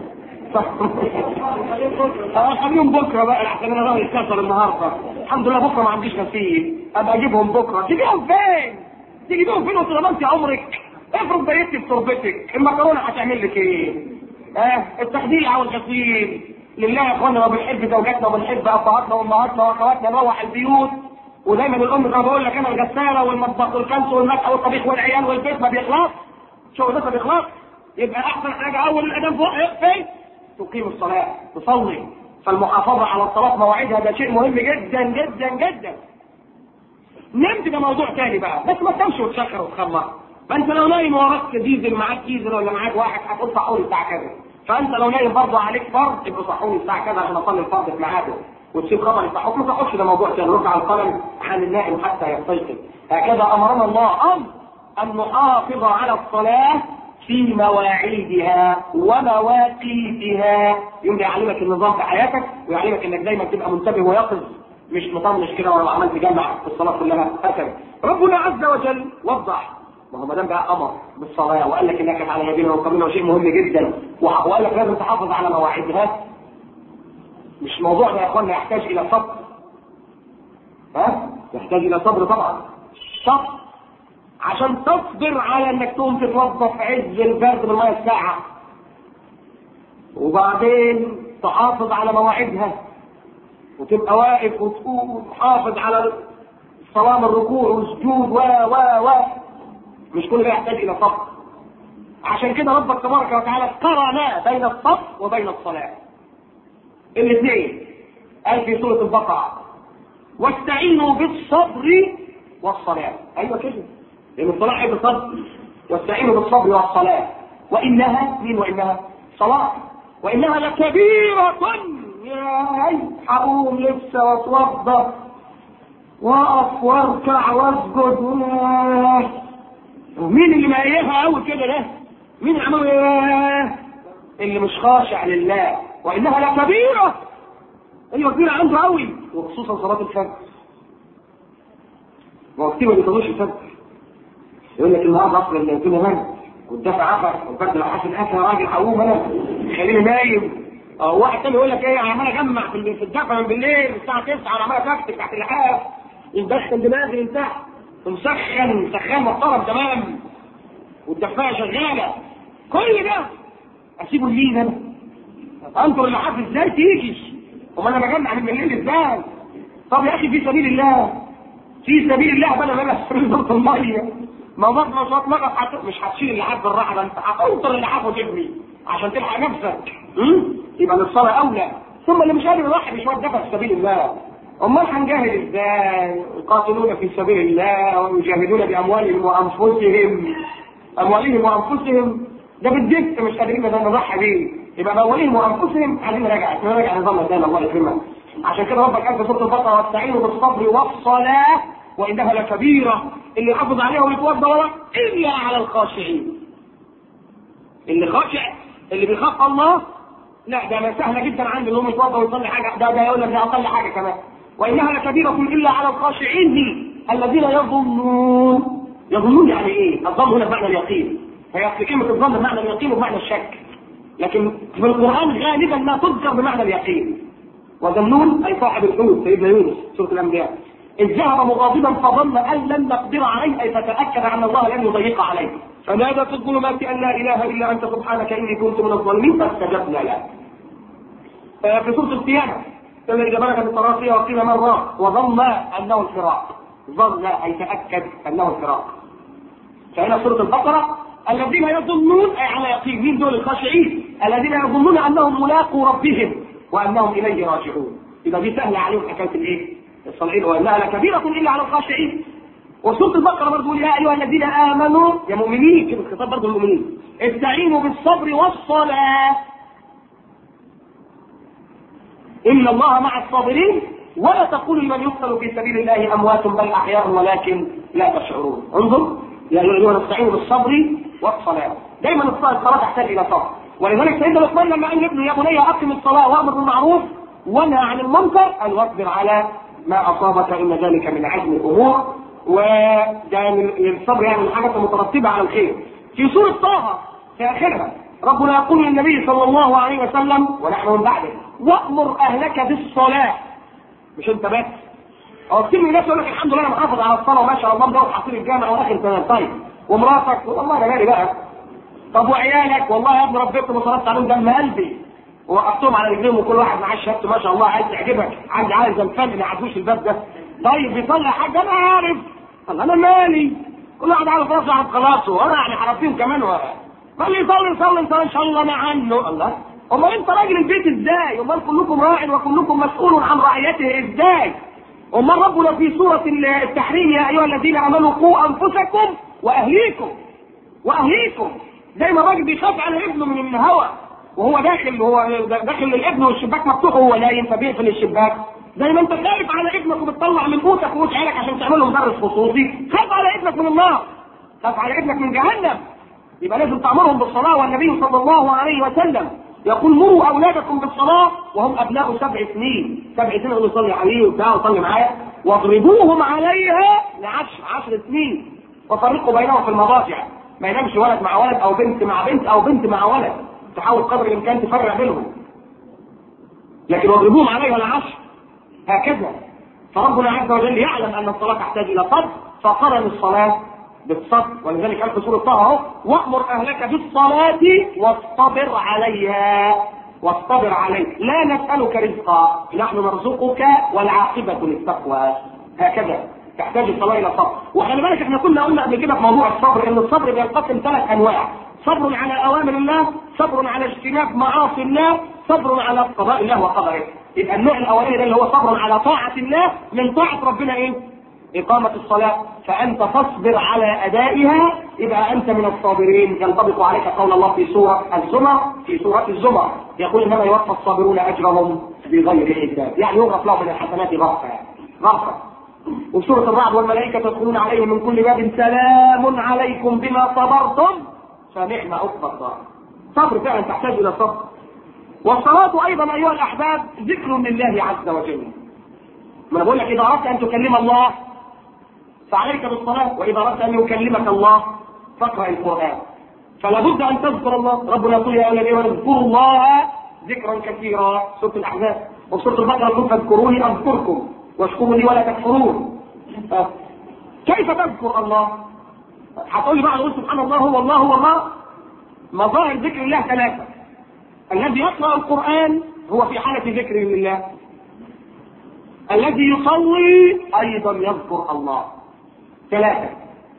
اه خليهم بكره بقى عشان انا ظهري اتكسر النهارده الحمد لله بكره ما عنديش نصيب ابقى اجيبهم بكره تجيبهم فين؟ تجيبهم فين وانت ضمنتي عمرك؟ افرض بيتي بتربتك المكرونه هتعمل لك ايه؟ اه التخديع والغسيل لله يا اخوانا وبنحب زوجاتنا وبنحب ابهاتنا وامهاتنا واخواتنا نروح البيوت ودايما الام زي ما بقول لك انا الغساله والمطبخ والكنس والمسح والطبيخ والعيال والبيت ما بيخلص شغل ده ما بيخلص يبقى احسن حاجه اول الاذان فوق اقفل تقيم الصلاه تصلي فالمحافظه على الصلاه مواعيدها ده شيء مهم جدا جدا جدا نمت ده موضوع تاني بقى بس ما تنامش وتشخر وتخمر فانت لو نايم وراك ديزل معاك ديزل ولا معاك واحد هتقول صحوني الساعه كذا فانت لو نايم برضه عليك فرض يبقى صحوني الساعه كذا عشان اصلي الفرض في ميعاده وتسيب خطر يصحوك ما تاخدش ده موضوع تاني رد على القلم عن النائم حتى يستيقظ هكذا امرنا الله امر ان نحافظ على الصلاه في مواعيدها ومواقيتها يوم يعلمك النظام في حياتك ويعلمك انك دايما تبقى منتبه ويقظ مش مطنش كده ولا عمال تجمع في الصلاه كلها هكذا ربنا عز وجل وضح ما هو ما دام بقى امر بالصلاه وقال لك انك على يدينا وقبلنا شيء مهم جدا وقال لك لازم تحافظ على مواعيدها مش موضوع ده يا اخوانا يحتاج الى صبر ها يحتاج الى صبر طبعا صبر عشان تصبر على انك تقوم تتوضا في عز البرد بالميه الساعه وبعدين تحافظ على مواعيدها وتبقى واقف وتقوم حافظ على صلاه الركوع والسجود و و و مش كل ده يحتاج الى صبر عشان كده ربك تبارك وتعالى قرن بين الصبر وبين الصلاه الاثنين قال في سورة البقرة واستعينوا بالصبر والصلاة أيوة كده لأن الصلاة عيب الصبر واستعينوا بالصبر والصلاة وإنها مين وإنها صلاة وإنها لكبيرة يا هي هقوم لسه واتوضى واقف واركع واسجد ومين اللي مقيفها قوي كده ده؟ مين اللي عمل اللي مش خاشع لله وانها لكبيره ايوه كبيره عنده قوي وخصوصا صلاه الفجر ما كتير ما بيصلوش الفجر يقول لك النهارده اصل الدنيا من والدفع عفر والبرد لو حاسس الاكل يا راجل هقوم انا خليني نايم اه واحد تاني يقول لك ايه عمال اجمع في في الدفع من بالليل الساعه 9 انا عمال اكتك تحت اللحاف يدخل دماغي من تحت ومسخن سخان محترم تمام والدفايه شغاله كل ده اسيبه لمين انا؟ انظر اللحاف ازاي تيجي وما انا بجمع من بالليل ازاي طب يا اخي في سبيل الله في سبيل الله بدل ما انا سبيل ضغط الميه ما برضه مش هتنقص حت... مش هتشيل اللحاف بالراحه ده انت هتنطر اللحاف وتبني عشان تلحق نفسك م? يبقى للصلاه اولى ثم اللي مش قادر يضحي بشويه دفع في سبيل الله امال هنجاهد ازاي؟ يقاتلون في سبيل الله ويجاهدون باموالهم وانفسهم اموالهم وانفسهم ده بالدفء مش قادرين نضحي بيه يبقى بأولهم وأنفسهم عايزين نراجع نراجع نظام الدين الله يكرمك عشان كده ربك قال في سورة البقرة واستعينوا بالصبر والصلاة وإنها لكبيرة اللي يحافظ عليها ويتوضى ولا إلا على الخاشعين اللي خاشع اللي بيخاف الله لا ده سهلة جدا عنده انهم يتوضى ويصلي حاجة ده ده يقول لك ده أصلي حاجة كمان وإنها لكبيرة إلا على الخاشعين دي الذين يظنون يظنون يعني إيه؟ الظن هنا بمعنى اليقين هي أصل كلمة الظن بمعنى اليقين وبمعنى الشك لكن في القرآن غالبا ما تذكر بمعنى اليقين وظنون أي صاحب الحوت سيدنا يونس سورة الأنبياء إذ ذهب مغاضبا فظن أن لن نقدر عليه أي فتأكد أن الله لن يضيق عليه فنادى في الظلمات أن لا إله إلا أنت سبحانك إني كنت من الظالمين فاستجبنا له في سورة القيامة الذي جبلك بالطرافية وقيل مرة وظن أنه الفراق ظن أي تأكد أنه الفراق فهنا سورة البقرة الذين يظنون أي على يقين مين دول الخاشعين الذين يظنون أنهم ملاقوا ربهم وأنهم إليه راجعون يبقى دي سهلة عليهم حكاية الإيه؟ الصالحين وأنها لكبيرة إلا على الخاشعين وسورة البقرة برضه يا أيها الذين آمنوا يا مؤمنين كده الخطاب برضه المؤمنين استعينوا بالصبر والصلاة إن الله مع الصابرين ولا تقولوا لمن يقتل في سبيل الله أموات بل أحياء ولكن لا تشعرون انظر يا أيها الذين نستعين بالصبر والصلاة دايما الصلاة تحتاج إلى صبر ولذلك سيدنا لقمان لما قال لابنه يا بني أقم الصلاة وأمر بالمعروف ونهى عن المنكر أن واصبر على ما أصابك إن ذلك من عزم الأمور وده من الصبر يعني من الحاجات المترتبة على الخير في سورة طه في آخرها ربنا يقول للنبي صلى الله عليه وسلم ونحن من بعده وأمر أهلك بالصلاة مش أنت بس هو كتير من الناس يقول لك الحمد لله انا محافظ على الصلاه وما شاء الله مدرس حصيل الجامع واخر تمام طيب ومراتك والله انا مالي بقى طب وعيالك والله يا ابني ربيتهم وصرفت عليهم دم قلبي ووقفتهم على رجليهم وكل واحد معاه شهادته ما شاء الله عايز تعجبك عندي عايز زنفان ما يعدوش الباب ده طيب بيصلي حاجه انا عارف الله انا مالي كل واحد عارف راسه عارف خلاصه وانا يعني حرفتهم كمان و... قال لي صلي صلي انت ان شاء الله انا عنه الله امال انت راجل البيت ازاي؟ امال كلكم راع وكلكم مسؤول عن رعيته ازاي؟ امال ربنا في سوره التحريم يا ايها الذين امنوا قوا انفسكم واهليكم واهليكم زي ما الراجل بيخاف على ابنه من الهواء وهو داخل هو داخل للابن والشباك مفتوح وهو نايم فبيقفل الشباك زي ما انت خايف على ابنك وبتطلع من قوتك وقوت عيالك عشان تعمل له مدرس خصوصي خاف على ابنك من النار خاف على ابنك من جهنم يبقى لازم تامرهم بالصلاه والنبي صلى الله عليه وسلم يقول مروا اولادكم بالصلاه وهم ابناء سبع سنين سبع سنين يقول يصلي عليه وبتاع وصلي معايا واضربوهم عليها لعشر عشر سنين وفرقوا بينهم في المضاجع ما ينامش ولد مع ولد او بنت مع بنت او بنت مع ولد تحاول قدر الامكان تفرق بينهم لكن واضربوهم عليها العشر هكذا فربنا عز وجل يعلم ان الصلاه تحتاج الى صبر فقرن الصلاه بالصبر ولذلك قال في سوره طه اهو وامر اهلك بالصلاه واصطبر عليها واصطبر عليه لا نسالك رزقا نحن نرزقك والعاقبه للتقوى هكذا تحتاج الصلاه الى صبر وخلي بالك احنا كنا قلنا قبل كده في موضوع الصبر ان الصبر بينقسم ثلاث انواع صبر على اوامر الله صبر على اجتناب معاصي الله صبر على قضاء الله وقدره يبقى النوع الاولاني ده اللي هو صبر على طاعه الله من طاعه ربنا ايه إقامة الصلاة فأنت تصبر على أدائها يبقى أنت من الصابرين ينطبق عليك قول الله في سورة الزمر في سورة الزمر يقول إنما يوفى الصابرون أجرهم بغير حساب يعني يغرف لهم من الحسنات غرفة غرفة وسورة الرعد والملائكة يدخلون عليهم من كل باب سلام عليكم بما صبرتم فنعم عقبى الدار صبر فعلا تحتاج إلى صبر والصلاة أيضا أيها الأحباب ذكر لله عز وجل ما أنا بقول لك إذا أردت أن تكلم الله فعليك بالصلاة وإذا أردت أن يكلمك الله فاقرأ القرآن فلا بد أن تذكر الله ربنا يقول يا الذين اذكروا الله ذكرا كثيرا سورة الأحزاب وسورة البقرة يقول فاذكروني أذكركم واشكروا لي ولا تكفرون كيف تذكر الله؟ هتقول لي بقى نقول سبحان الله هو الله هو الله مظاهر ذكر الله ثلاثة الذي يقرأ القرآن هو في حالة ذكر لله الذي يصلي أيضا يذكر الله ثلاثة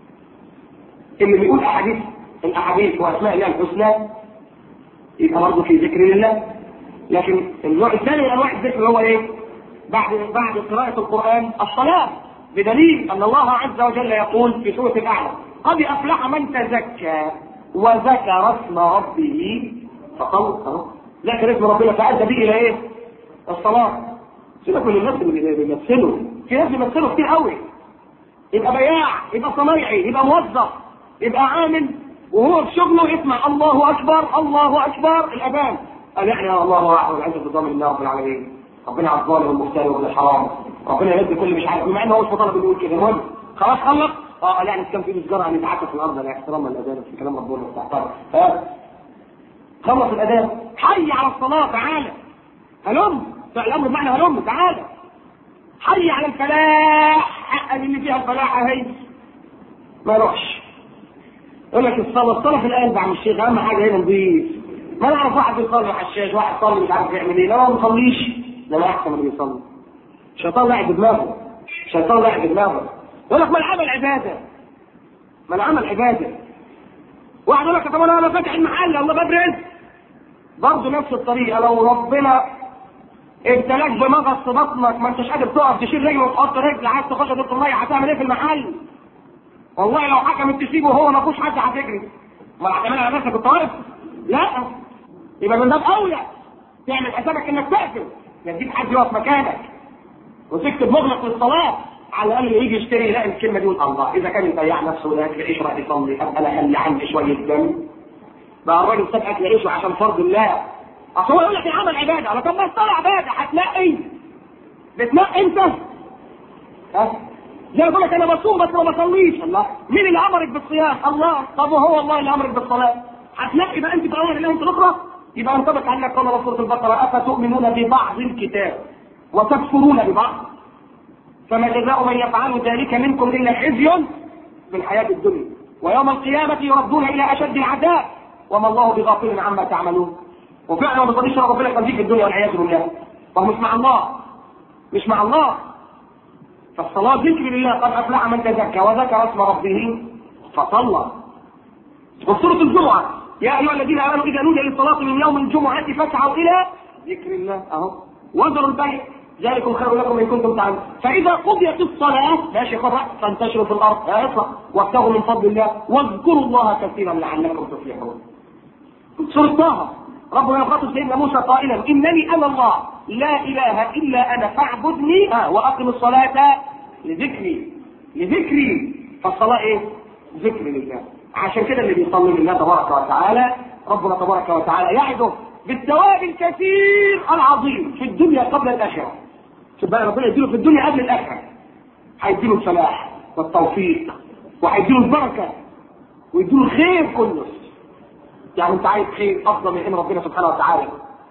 اللي بيقول أحاديث الأحاديث وأسماء الله الحسنى يبقى برضه في ذكر لله لكن النوع الثاني من أنواع الذكر هو إيه؟ بعد بعد قراءة القرآن الصلاة بدليل أن الله عز وجل يقول في سورة الأعلى قد أفلح من تزكى وذكر اسم ربه فصلى ذكر اسم ربنا فأدى به إلى إيه؟ الصلاة سيبك من الناس اللي بيمثلوا في ناس بيمثلوا كتير قوي يبقى بياع يبقى صنايعي يبقى موظف يبقى عامل وهو في شغله يسمع الله اكبر الله اكبر الاذان قال يعني الله احد العزه بالضامن الله رب العالمين ربنا على الظالم والمفتري وابن الحرام ربنا يهدي كل مش عارف مع انه هو مش مطالب انه يقول كده المهم خلاص خلص اه قال يعني كان في سجاره عن يتعكس في الارض لا احترام الاذان في كلام ربنا مستحضر خلص الاذان حي على الصلاه تعالى هلم الامر بمعنى هلم تعالى حي على الفلاح حق اللي فيها الفلاح اهي ما يروحش يقول لك الصلاه الصلاه في القلب عم الشيخ اهم حاجه هنا نضيف ما نعرف واحد بيصلي حشاش واحد صلي مش عارف يعمل ايه لا ما بيصليش ده انا احسن اللي بيصلي الشيطان لاعب بدماغه الشيطان لاعب بدماغه يقول لك ما العمل عباده ما العمل عباده واحد يقول لك طب انا انا فاتح المحل الله باب رزق برضه نفس الطريقه لو ربنا ابتلاك بمغص في بطنك ما انتش قادر تقف تشيل رجل وتحط رجل عايز تخش دور الميه هتعمل ايه في المحل؟ والله لو حكمت تسيبه وهو ما فيهوش حد هتجري ما هتعملها على نفسك الطوائف لا يبقى من باب اولى تعمل حسابك انك تقفل لا تجيب حد يقف مكانك وتكتب مغلق للصلاه على الاقل يجي يشتري يلاقي الكلمه دي يقول الله اذا كان يضيع نفسه وياكل عيش راح يصلي ابقى انا خلي عندي شويه دم بقى الراجل ساب اكل عيشه عشان فرض الله اصل هو يقول لك العمل عباده على طب ما الصلاه عباده هتلاقي بتنقي انت ها زي ما بقول لك انا بصوم بس ما بصليش الله مين اللي امرك بالصيام الله طب وهو الله اللي امرك بالصلاه هتلاقي بقى انت في اول الله انت الاخرى يبقى ينطبق عليك قال رسول البقره افتؤمنون ببعض الكتاب وتكفرون ببعض فما جزاء من يفعل ذلك منكم الا خزي في الحياه الدنيا ويوم القيامه يردون الى اشد العذاب وما الله بغافل عما تعملون وفعلا ما بيصليش ربنا يخزيك في الدنيا والعياذ بالله وهو مش مع الله مش مع الله فالصلاة ذكر لله قد أفلح من تزكى وذكر اسم ربه فصلى وفي سورة الجمعة يا أيها الذين آمنوا إذا نودي للصلاة من يوم الجمعة فاسعوا إلى ذكر الله أهو وذروا البيع ذلكم خير لكم إن كنتم تعلمون فإذا قضيت الصلاة ماشي خطأ فانتشروا في الأرض لا اطلع وابتغوا من فضل الله واذكروا الله كثيرا لعلكم تفلحون سورة طه ربنا يخاطب سيدنا موسى قائلا انني انا الله لا اله الا انا فاعبدني آه واقم الصلاه لذكري لذكري فالصلاه ايه؟ ذكر لله عشان كده اللي بيصلي لله تبارك وتعالى ربنا تبارك وتعالى يعده بالثواب الكثير العظيم في الدنيا قبل الاخره شوف بقى ربنا يديله في الدنيا قبل الاخره هيديله الفلاح والتوفيق وهيديله البركه ويديله الخير كله يعني انت عايز خير افضل من ان ربنا سبحانه وتعالى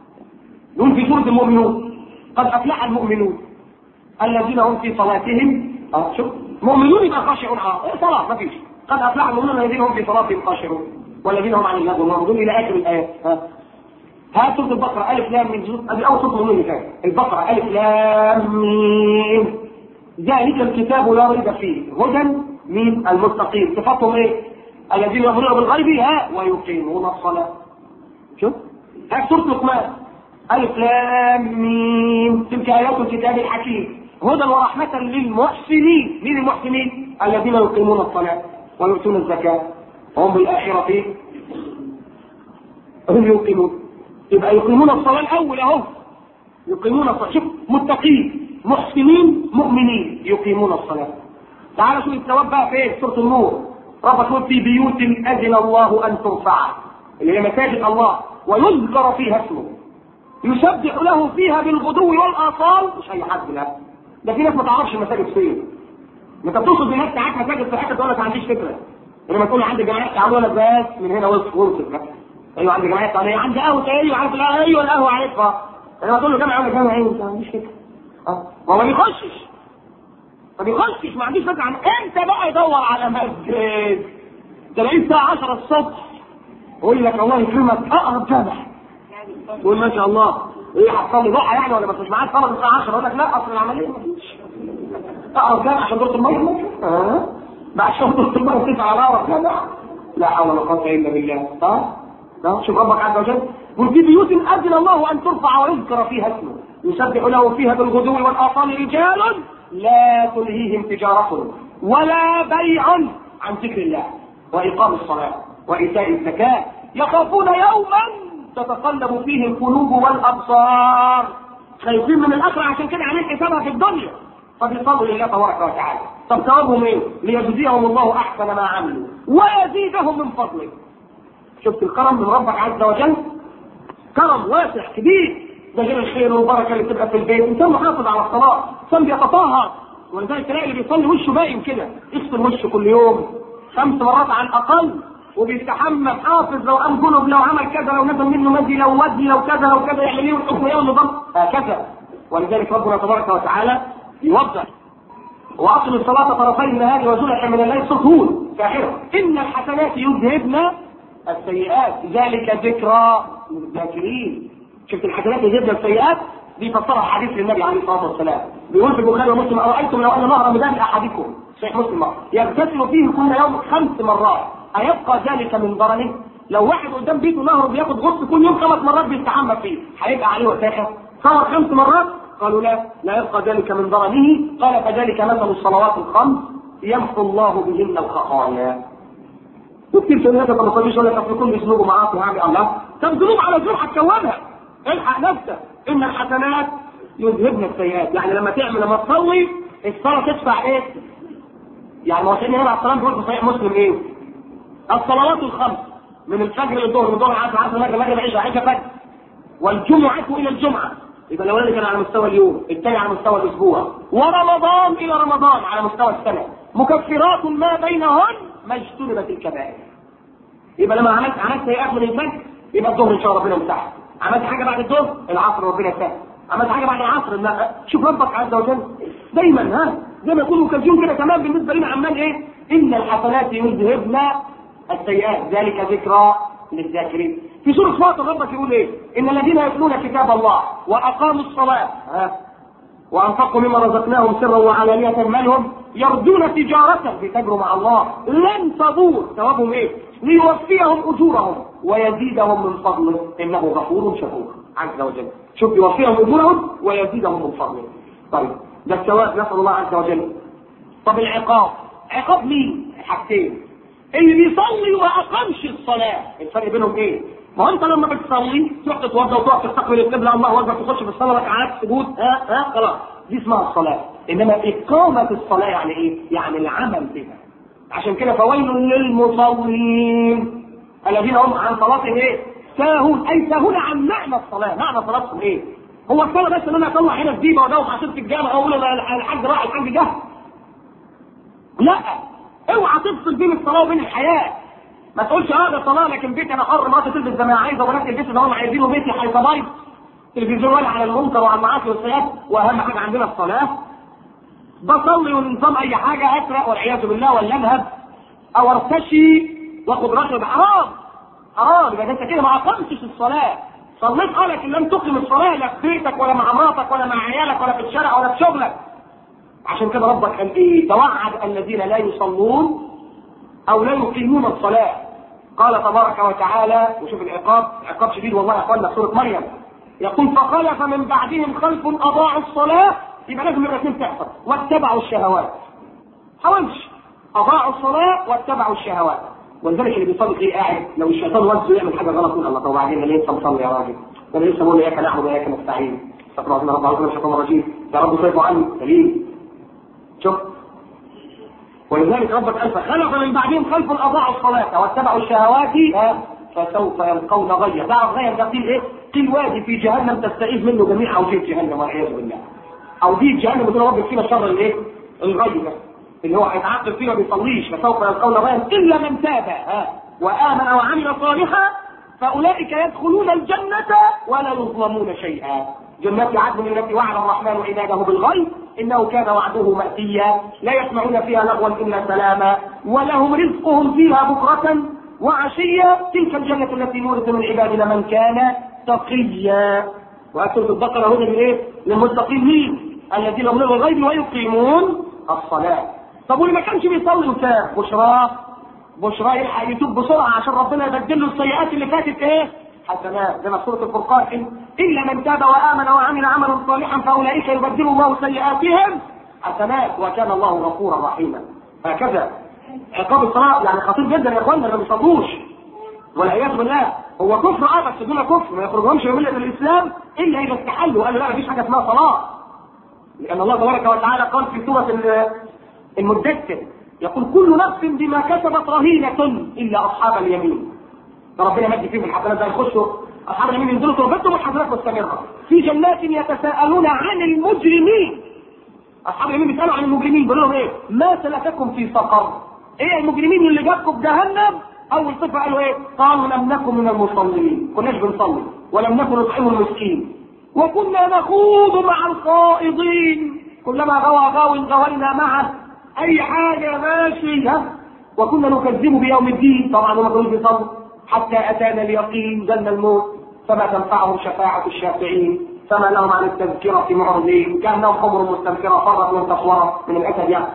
يقول في سوره المؤمنون قد افلح المؤمنون الذين هم في صلاتهم اه شوف مؤمنون يبقى خاشعون اه ايه صلاه ما فيش قد افلح المؤمنون الذين هم في صلاتهم خاشعون والذين هم عن اللغو معرضون الى اخر الايات ها ها سوره البقره الف لام من ادي اول سوره المؤمنون كانت البقره الف لام ميم ذلك الكتاب لا ريب فيه هدى من المتقين صفاتهم ايه؟ الذين يؤمنون بالغيب ها ويقيمون الصلاة شوف هاي سورة لقمان ألف لام ميم تلك آيات الكتاب الحكيم هدى ورحمة للمحسنين مين المحسنين؟ الذين يقيمون الصلاة ويؤتون الزكاة وهم بالآخرة هم يوقنون يبقى يقيمون الصلاة الأول أهو يقيمون الصلاة شوف متقين محسنين مؤمنين يقيمون الصلاة تعالى شوف الثواب بقى فين سورة النور رب يقول في بيوت أذن الله أن ترفع اللي هي مساجد الله ويذكر فيها اسمه يسبح له فيها بالغدو والآصال مش أي حد لا ده في ناس ما تعرفش المساجد فين انت بتوصل بناس ساعات مساجد في حته تقول لك ما عنديش فكره لما تقول عندي جمعيات تعالوا لك بس من هنا وصف وصف بس ايوه عندي جمعيات تعالوا عندي قهوه ايوه عارف القهوه ايوه القهوه عارفها لما تقول له جامعه ولا جامعه ايه ما عنديش فكره اه ما هو ما بيخشش ما بيخشش ما عنديش فكره عن امتى بقى يدور على مسجد تلاقيه الساعه 10 الصبح يقول لك الله يكرمك اقرب جامع تقول ما شاء الله ايه هتصلي ضحى يعني ولا ما مش معاك صلاه الساعه 10 يقول لك لا اصل العمليه ما فيش اقرب جامع عشان دورة الميه اه بعد شهر دورة الميه تسعى على اقرب جامع لا حول ولا قوه الا بالله ها ها شوف ربك عز وجل قل في بيوت اذن الله ان ترفع ويذكر فيها اسمه يسبح له فيها بالغدو والاصال رجال لا تلهيهم تجارة ولا بيع عن ذكر الله وإقام الصلاة وإيتاء الزكاة يخافون يوما تتقلب فيه القلوب والأبصار خايفين من الآخرة عشان كده عاملين حسابها في الدنيا فبيصلوا لله تبارك وتعالى طب ثوابهم ايه؟ ليجزيهم الله أحسن ما عملوا ويزيدهم من فضله شفت الكرم من ربك عز وجل كرم واسع كبير ده غير الخير والبركه اللي بتبقى في البيت انسان محافظ على الصلاه انسان بيتطهر ولذلك تلاقي اللي بيصلي وشه باين كده يغسل وشه كل يوم خمس مرات على الاقل وبيستحمى حافظ لو قام جنب لو عمل كذا لو نزل منه مدي لو ودي لو كذا لو كذا يعمل ايه والحكم ايه والنظام هكذا ولذلك ربنا تبارك وتعالى يوضح واقم الصلاه طرفي النهار وزلفا من الليل سطول كاحره ان الحسنات يذهبن السيئات ذلك ذكرى للذاكرين شفت الحسنات يذهبن السيئات دي فسرها حديث للنبي عليه الصلاه والسلام بيقول في البخاري ومسلم ارايتم لو ان نهر مدان احدكم صحيح مسلم يغتسل فيه كل يوم خمس مرات ايبقى ذلك من ضرره لو واحد قدام بيته نهر بياخد غسل كل يوم خمس مرات بيستحمى فيه هيبقى عليه وساخه صور خمس مرات قالوا لا لا يبقى ذلك من ضرره قال فذلك مثل الصلوات الخمس يمحو الله بهن الخطايا وكتير في الناس ما تصليش ولا تصل كل ذنوب معاك وعامل الله طب ذنوب على ذنوب هتكونها الحق نفسك ان الحسنات يذهبن السيئات يعني لما تعمل لما تصلي الصلاه تدفع ايه؟ يعني ما هو سيدنا هنا على الصلاه بيقول في صحيح مسلم ايه؟ الصلوات الخمس من الفجر للظهر من الظهر عصر عصر المغرب المغرب عشاء عشاء فجر والجمعة إلى الجمعة يبقى الأولاني كان على مستوى اليوم الثاني على مستوى الأسبوع ورمضان إلى رمضان على مستوى السنة مكفرات ما بينهن ما اجتنبت الكبائر يبقى لما عملت عملت سيئات من الفجر يبقى الظهر ان شاء الله ربنا مسحها عملت حاجه بعد الظهر العصر ربنا يسهل عملت حاجه بعد العصر لا شوف ربك عز وجل دايما ها زي ما يكون مكزيون كده تمام بالنسبه لنا عمال ايه ان الحسنات يذهبن السيئات ذلك ذكرى للذاكرين في سوره فاطر ربك يقول ايه ان الذين يتلون كتاب الله واقاموا الصلاه ها وانفقوا مما رزقناهم سرا وعلانية مالهم يرجون تجارة بتجروا مع الله لن تبور ثوابهم ايه؟ ليوفيهم اجورهم ويزيدهم من فضله انه غفور شكور عز وجل شوف يوفيهم اجورهم ويزيدهم من فضله طيب ده الثواب نسال الله عز وجل طب العقاب عقاب مين؟ حاجتين اللي بيصلي واقامش الصلاه الفرق بينهم ايه؟ ما هو انت لما بتصلي تروح تتوضا وتقف تستقبل القبله الله اكبر تخش في الصلاه ركعات سجود ها ها خلاص دي اسمها الصلاه انما اقامه الصلاه يعني ايه؟ يعني العمل بها عشان كده فويل للمصلين الذين هم عن صلاتهم ايه؟ ساهون اي ساهون عن معنى الصلاه، معنى صلاتهم ايه؟ هو الصلاه بس ان انا اطلع هنا الديبه وادوم حصيله الجامع اقول الحاج راح الحاج جه لا اوعى تفصل بين الصلاه وبين الحياه ما تقولش اه ده صلاه لكن بيتي انا حر مراتي تلبس زي ما عايزه وبنات البيت زي ما هم عايزين وبيتي هيصبايب تلفزيون ولا على المنكر وعلى المعاصي والسيئات واهم حاجه عندنا الصلاه بصلي ونظام اي حاجه اسرق والعياذ بالله ولا اذهب او ارتشي واخد رشوه حرام حرام يبقى انت كده ما اقمتش الصلاه صليت اه لكن لم تقم الصلاه لا في بيتك ولا مع مراتك ولا مع عيالك ولا في الشارع ولا في شغلك عشان كده ربك قال ايه توعد الذين لا يصلون او لا يقيمون الصلاه قال تبارك وتعالى وشوف العقاب عقاب شديد والله يا اخوانا سوره مريم يقول فخلف من بعدهم خلف اضاعوا الصلاه يبقى لازم الاثنين تحصل واتبعوا الشهوات حاولش اضاعوا الصلاه واتبعوا الشهوات ولذلك اللي بيصلي تلاقيه قاعد لو الشيطان وزه يعمل حاجه غلط يقول الله طب وبعدين انا لسه مصلي يا راجل انا لسه بقول اياك نعبد واياك نستعين استغفر الله رب العالمين الشيطان الرجيم يا رب صرفوا عني دليل شوف ولذلك ربك قال فخلف من بعدهم خلف اضاعوا الصلاه واتبعوا الشهوات فسوف يلقون غيا تعرف غيا ده قيل ايه؟ قيل وادي في جهنم تستعيذ منه جميع اوجيه جهنم والعياذ بالله او دي جهنم بتقول رب فينا شر الايه؟ الغي ده اللي هو هيتعاقب فيه ما بيصليش فسوف يلقون غيا الا من تاب ها وامن وعمل صالحا فاولئك يدخلون الجنه ولا يظلمون شيئا جنات عدن التي وعد الرحمن عباده بالغيب انه كان وعده ماتيا لا يسمعون فيها لغوا الا سلاما ولهم رزقهم فيها بكره وعشيا تلك الجنه التي نورث من عبادنا من كان تقيا وأكثر البقرة هنا من إيه؟ للمتقين مين؟ الذين هم من الغيب ويقيمون الصلاة. طب واللي ما كانش بيصلي وتاب بشراه بشراه يلحق يتوب بسرعة عشان ربنا يبدل له السيئات اللي فاتت إيه؟ حسنات زي ما سورة الفرقان إلا من تاب وآمن وعمل عملا صالحا فأولئك يبدل الله سيئاتهم حسنات وكان الله غفورا رحيما. هكذا عقاب الصلاة يعني خطير جدا يا اخوانا ما بيصلوش والعياذ بالله هو كفر اه بس دون كفر ما يخرجهمش من مله الاسلام الا اذا استحلوا قالوا لا مفيش حاجه اسمها صلاه لان الله تبارك وتعالى قال في سوره المدثر يقول كل نفس بما كسبت رهينه الا اصحاب اليمين فربنا مد فيهم الحسنات ده يخشوا اصحاب اليمين ينزلوا تربتهم والحسنات مستمره في جنات يتساءلون عن المجرمين اصحاب اليمين بيسالوا عن المجرمين بيقولوا لهم ايه ما سلككم في سقر ايه المجرمين اللي جابكم في جهنم اول صفه قالوا ايه قالوا لم نكن من المصلين كناش بنصلي ولم نكن نطعم المسكين وكنا نخوض مع الخائضين كلما غوى غاو غوينا معه اي حاجه ماشي ها وكنا نكذب بيوم الدين طبعا هم كانوا بيصلوا حتى اتانا اليقين جن الموت فما تنفعهم شفاعه الشافعين فما لهم عن التذكرة معرضين كأنهم حمر مستنفرة فرت من تصورة من الأسد يعني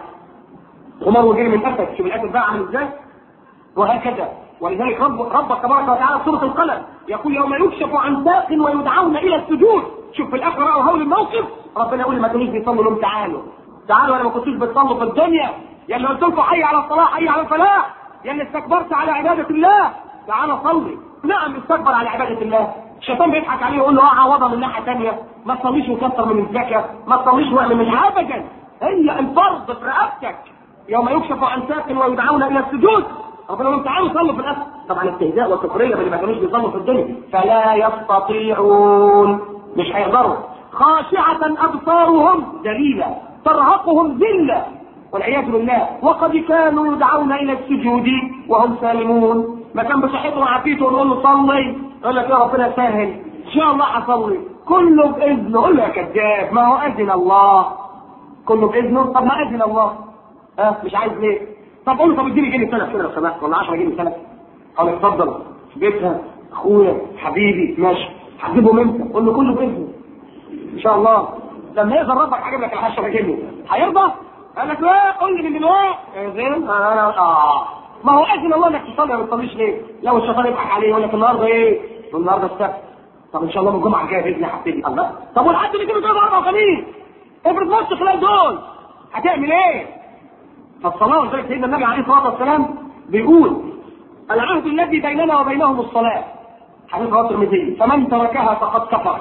حمر وجري من الأسد شوف الأسد بقى عامل ازاي وهكذا ولذلك رب ربك تبارك وتعالى في سورة القلم يقول يوم يكشف عن ساق ويدعون إلى السجود شوف في الآخرة أو هول الموقف ربنا يقول ما تقولوش بيصلوا لهم تعالوا تعالوا أنا ما كنتوش بتصلوا في الدنيا يا اللي قلت لكم حي على الصلاة حي على الفلاح يا اللي استكبرت على عبادة الله تعالى صلي نعم استكبر على عبادة الله الشيطان بيضحك عليه ويقول له اه عوضها من ناحية ثانية ما تصليش وكثر من الزكاة ما تصليش واعمل من أبدا هي الفرض في رقبتك يوم يكشف عن ساق ويدعون إلى السجود ربنا لهم تعالوا صلوا في الأسر طبعا استهزاء وسخرية باللي ما كانوش بيصلوا في الدنيا فلا يستطيعون مش هيقدروا خاشعة أبصارهم ذليلة ترهقهم ذلة والعياذ بالله وقد كانوا يدعون إلى السجود وهم سالمون ما كان بصحته وعافيته ونقول له صلي يقول لك يا ربنا سهل إن شاء الله هصلي كله بإذنه قول له يا كذاب ما هو أذن الله كله بإذنه طب ما أذن الله ها أه؟ مش عايز ليه طب قول له طب اديني جنيه سلف كده لو سمحت ولا 10 جنيه سلف قال اتفضل في بيتها اخويا حبيبي ماشي هتجيبهم امتى؟ قول له كله باذنه ان شاء الله لما يقدر ربك هجيب لك ال 10 جنيه هيرضى؟ قال لك لا قول لي من دلوقتي يا زين انا اه ما هو اذن الله انك تصلي ما تصليش ليه؟ لو الشيطان يضحك عليه يقول لك النهارده ايه؟ يقول النهارده السبت طب ان شاء الله من الجمعه الجايه باذن الله هبتدي الله طب والحد اللي كده ثلاث اربع وخميس افرض نص خلال دول هتعمل ايه؟ فالصلاة ولذلك سيدنا النبي عليه الصلاة والسلام بيقول العهد الذي بيننا وبينهم الصلاة حديث رواه الترمذي فمن تركها فقد كفر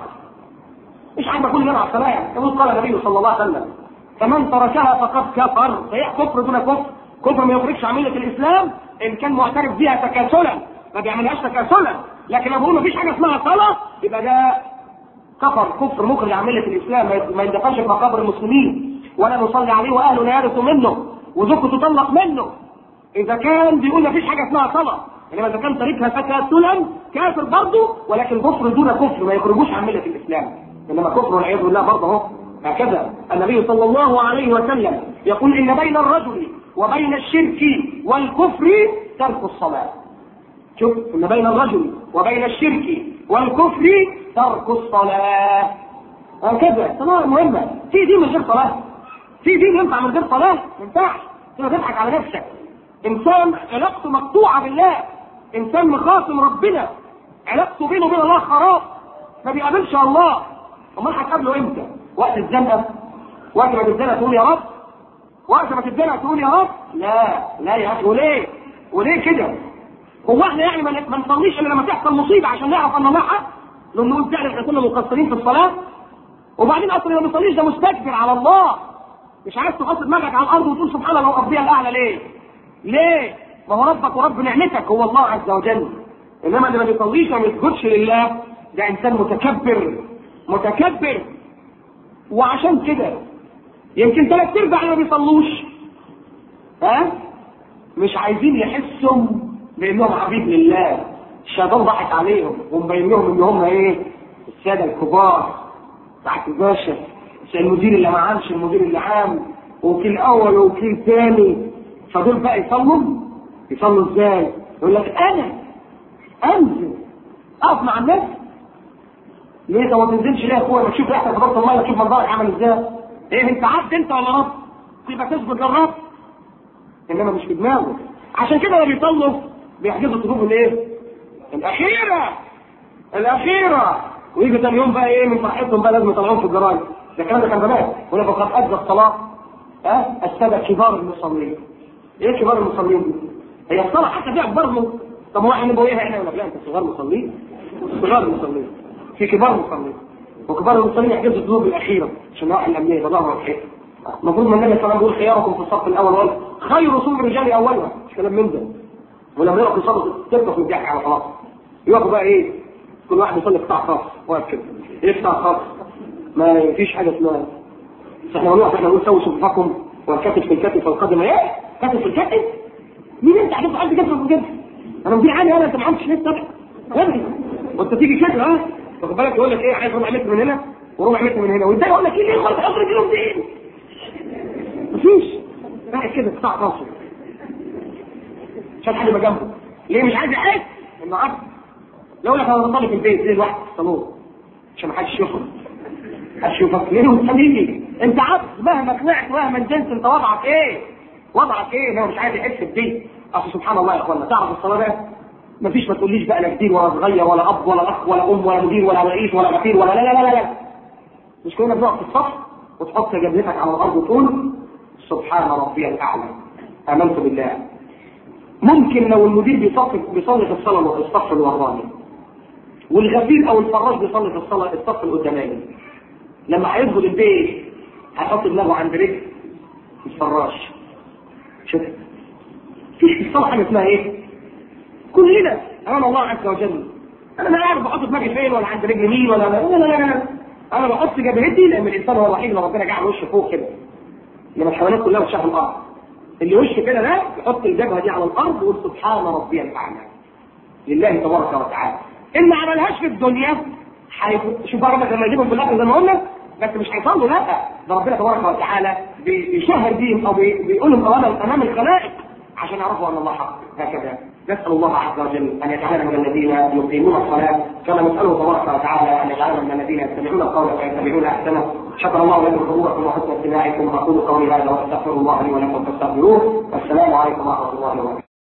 مش عايز اقول لنا على الصلاة يقول قال النبي صلى الله عليه وسلم فمن تركها فقد كفر صحيح كفر دون كفر كفر ما يخرجش عن ملة الإسلام إن كان معترف بها تكاسلا ما بيعملهاش تكاسلا لكن لو بقول ما فيش حاجة اسمها صلاة يبقى ده كفر كفر مخرج عن ملة الإسلام ما يندفعش في مقابر المسلمين ولا نصلي عليه وأهله لا يرثوا منه وزوجته تطلق منه اذا كان بيقول مفيش حاجه اسمها صلاه انما اذا كان تاركها تكاسلا كافر برضه ولكن كفر دون كفر ما يخرجوش عن مله الاسلام انما كفر والعياذ بالله برضه اهو هكذا النبي صلى الله عليه وسلم يقول ان بين الرجل وبين الشرك والكفر ترك الصلاه شوف ان بين الرجل وبين الشرك والكفر ترك الصلاه هكذا صلاه مهمه في دين من غير صلاه في دين ينفع من غير صلاه ما ينفعش كده تضحك على نفسك انسان علاقته مقطوعه بالله انسان مخاصم ربنا علاقته بينه وبين الله خراب ما بيقابلش الله امال هتقابله امتى وقت الزنقه وقت ما تتزنق تقول يا رب وقت ما تتزنق تقول يا رب لا لا يا اخي وليه وليه كده هو احنا يعني ما نصليش الا لما تحصل مصيبه عشان نعرف ان الله حق لان نقول فعلا احنا كنا مقصرين في الصلاه وبعدين اصلا اللي ما بيصليش ده مستكبر على الله مش عايز تحط دماغك على الارض وتقول سبحان الله ربي الاعلى ليه؟ ليه؟ ما هو ربك ورب نعمتك هو الله عز وجل انما اللي ما بيصليش وما يسجدش لله ده انسان متكبر متكبر وعشان كده يمكن ثلاث ارباع اللي ما بيصلوش ها مش عايزين يحسوا بانهم عبيد لله الشيطان ضحك عليهم ومبين لهم ان هم ايه الساده الكبار تحت الباشا المدير اللي ما عامش المدير اللي عام وكيل اول وكيل ثاني فدول بقى يصلوا يصلوا ازاي؟ يقول لك انا انزل اقف مع الناس ليه طب ما تنزلش ليه يا اخويا ما تشوف ريحتك بضغط الميه تشوف منظرك عامل ازاي؟ ايه انت عبد انت ولا رب؟ تبقى تسجد للرب انما مش في دماغه عشان كده لما بيصلوا بيحجزوا الصفوف الايه؟ الاخيره الاخيره ويجي تاني يوم بقى ايه من فرحتهم بقى لازم يطلعوهم في الجرايد ده الكلام ده كان زمان ولا فقد ادى الصلاه ها أه؟ السبع كبار المصلين ايه كبار المصلين دي؟ هي الصلاه حتى فيها كبار م... طب هو احنا نبويها احنا ولا لا انت صغار مصلين صغار مصلين في كبار مصلين وكبار المصلين يحجزوا الذنوب الاخيره عشان راح الامنيه والله الخير المفروض ما النبي صلى الله عليه وسلم بيقول خياركم في الصف الاول وقال خير صوم الرجال اولها مش كلام من ده ولما يقفوا يصلوا تفتح من الضحك على خلاص يقفوا بقى ايه كل واحد يصلي قطاع خاص واقف كده ايه قطاع خاص ما فيش حاجه اسمها احنا نروح احنا نقول سووا صفوفكم والكتف في الكتف والقدم ايه؟ كتف في الكتف؟ مين انت عارف عندي كتف في الكتف؟ انا مدير عالي انا انت ما عملتش ليه طبعا ابدا وانت تيجي كده ها واخد بالك يقول لك ايه عايز ربع متر من هنا وربع متر من هنا وازاي يقول لك ايه ليه خالص اخرج لهم دين مفيش قاعد كده قطاع راسه عشان حد ما جنبه ليه مش عايز يحس انه عبد لو لك انا بصلي في البيت زي الواحد في الصالون عشان ما حدش يخرج اشوفك ليه وتخليني انت عبد مهما طلعت مهما نزلت انت وضعك ايه وضعك ايه هو مش عايز يحس بدي اصل سبحان الله يا اخوانا تعرف الصلاه ده مفيش ما تقوليش بقى لا كبير ولا صغير ولا اب ولا اخ ولا ام ولا مدير ولا رئيس ولا غفير ولا لا لا لا لا, لا. مش كنا بنقف في الصف وتحط جبهتك على الارض وتقول سبحان ربي الاعلى امنت بالله ممكن لو المدير بيصلي بيصلي في الصلاه الصف الوراني والغفير او الفراش بيصلي في الصلاه الصف القداماني لما هيدخل البيت هيحط دماغه عند رجل الفراش شوف فيش في الصلاه حاجه اسمها ايه؟ كلنا امام الله عز وجل انا لا اعرف بحط دماغي فين ولا عند رجل مين ولا لا لا لا, لا, لا. انا بحط جبهتي لان الانسان هو الوحيد اللي ربنا جعل وشه فوق كده لما الحيوانات كلها وشها الارض اللي وشه كده ده يحط الجبهه دي على الارض ويقول سبحان ربي الاعلى لله تبارك وتعالى ان ما عملهاش في الدنيا حيف... شوف بقى ربنا لما يجيبهم في الاخر زي ما قلنا بس مش هيصلوا لا ده ربنا تبارك وتعالى بيشهر بيهم او بي... بيقولهم اولا امام الخلائق عشان يعرفوا ان الله حق هكذا نسال الله عز وجل ان يجعلنا من الذين يقيمون الصلاه كما نساله تبارك وتعالى ان يجعلنا من الذين يستمعون القول فيتبعون احسنه شكر الله لكم حضوركم وحسن استماعكم اقول قولي هذا واستغفر الله لي ولكم فاستغفروه والسلام عليكم ورحمه الله وبركاته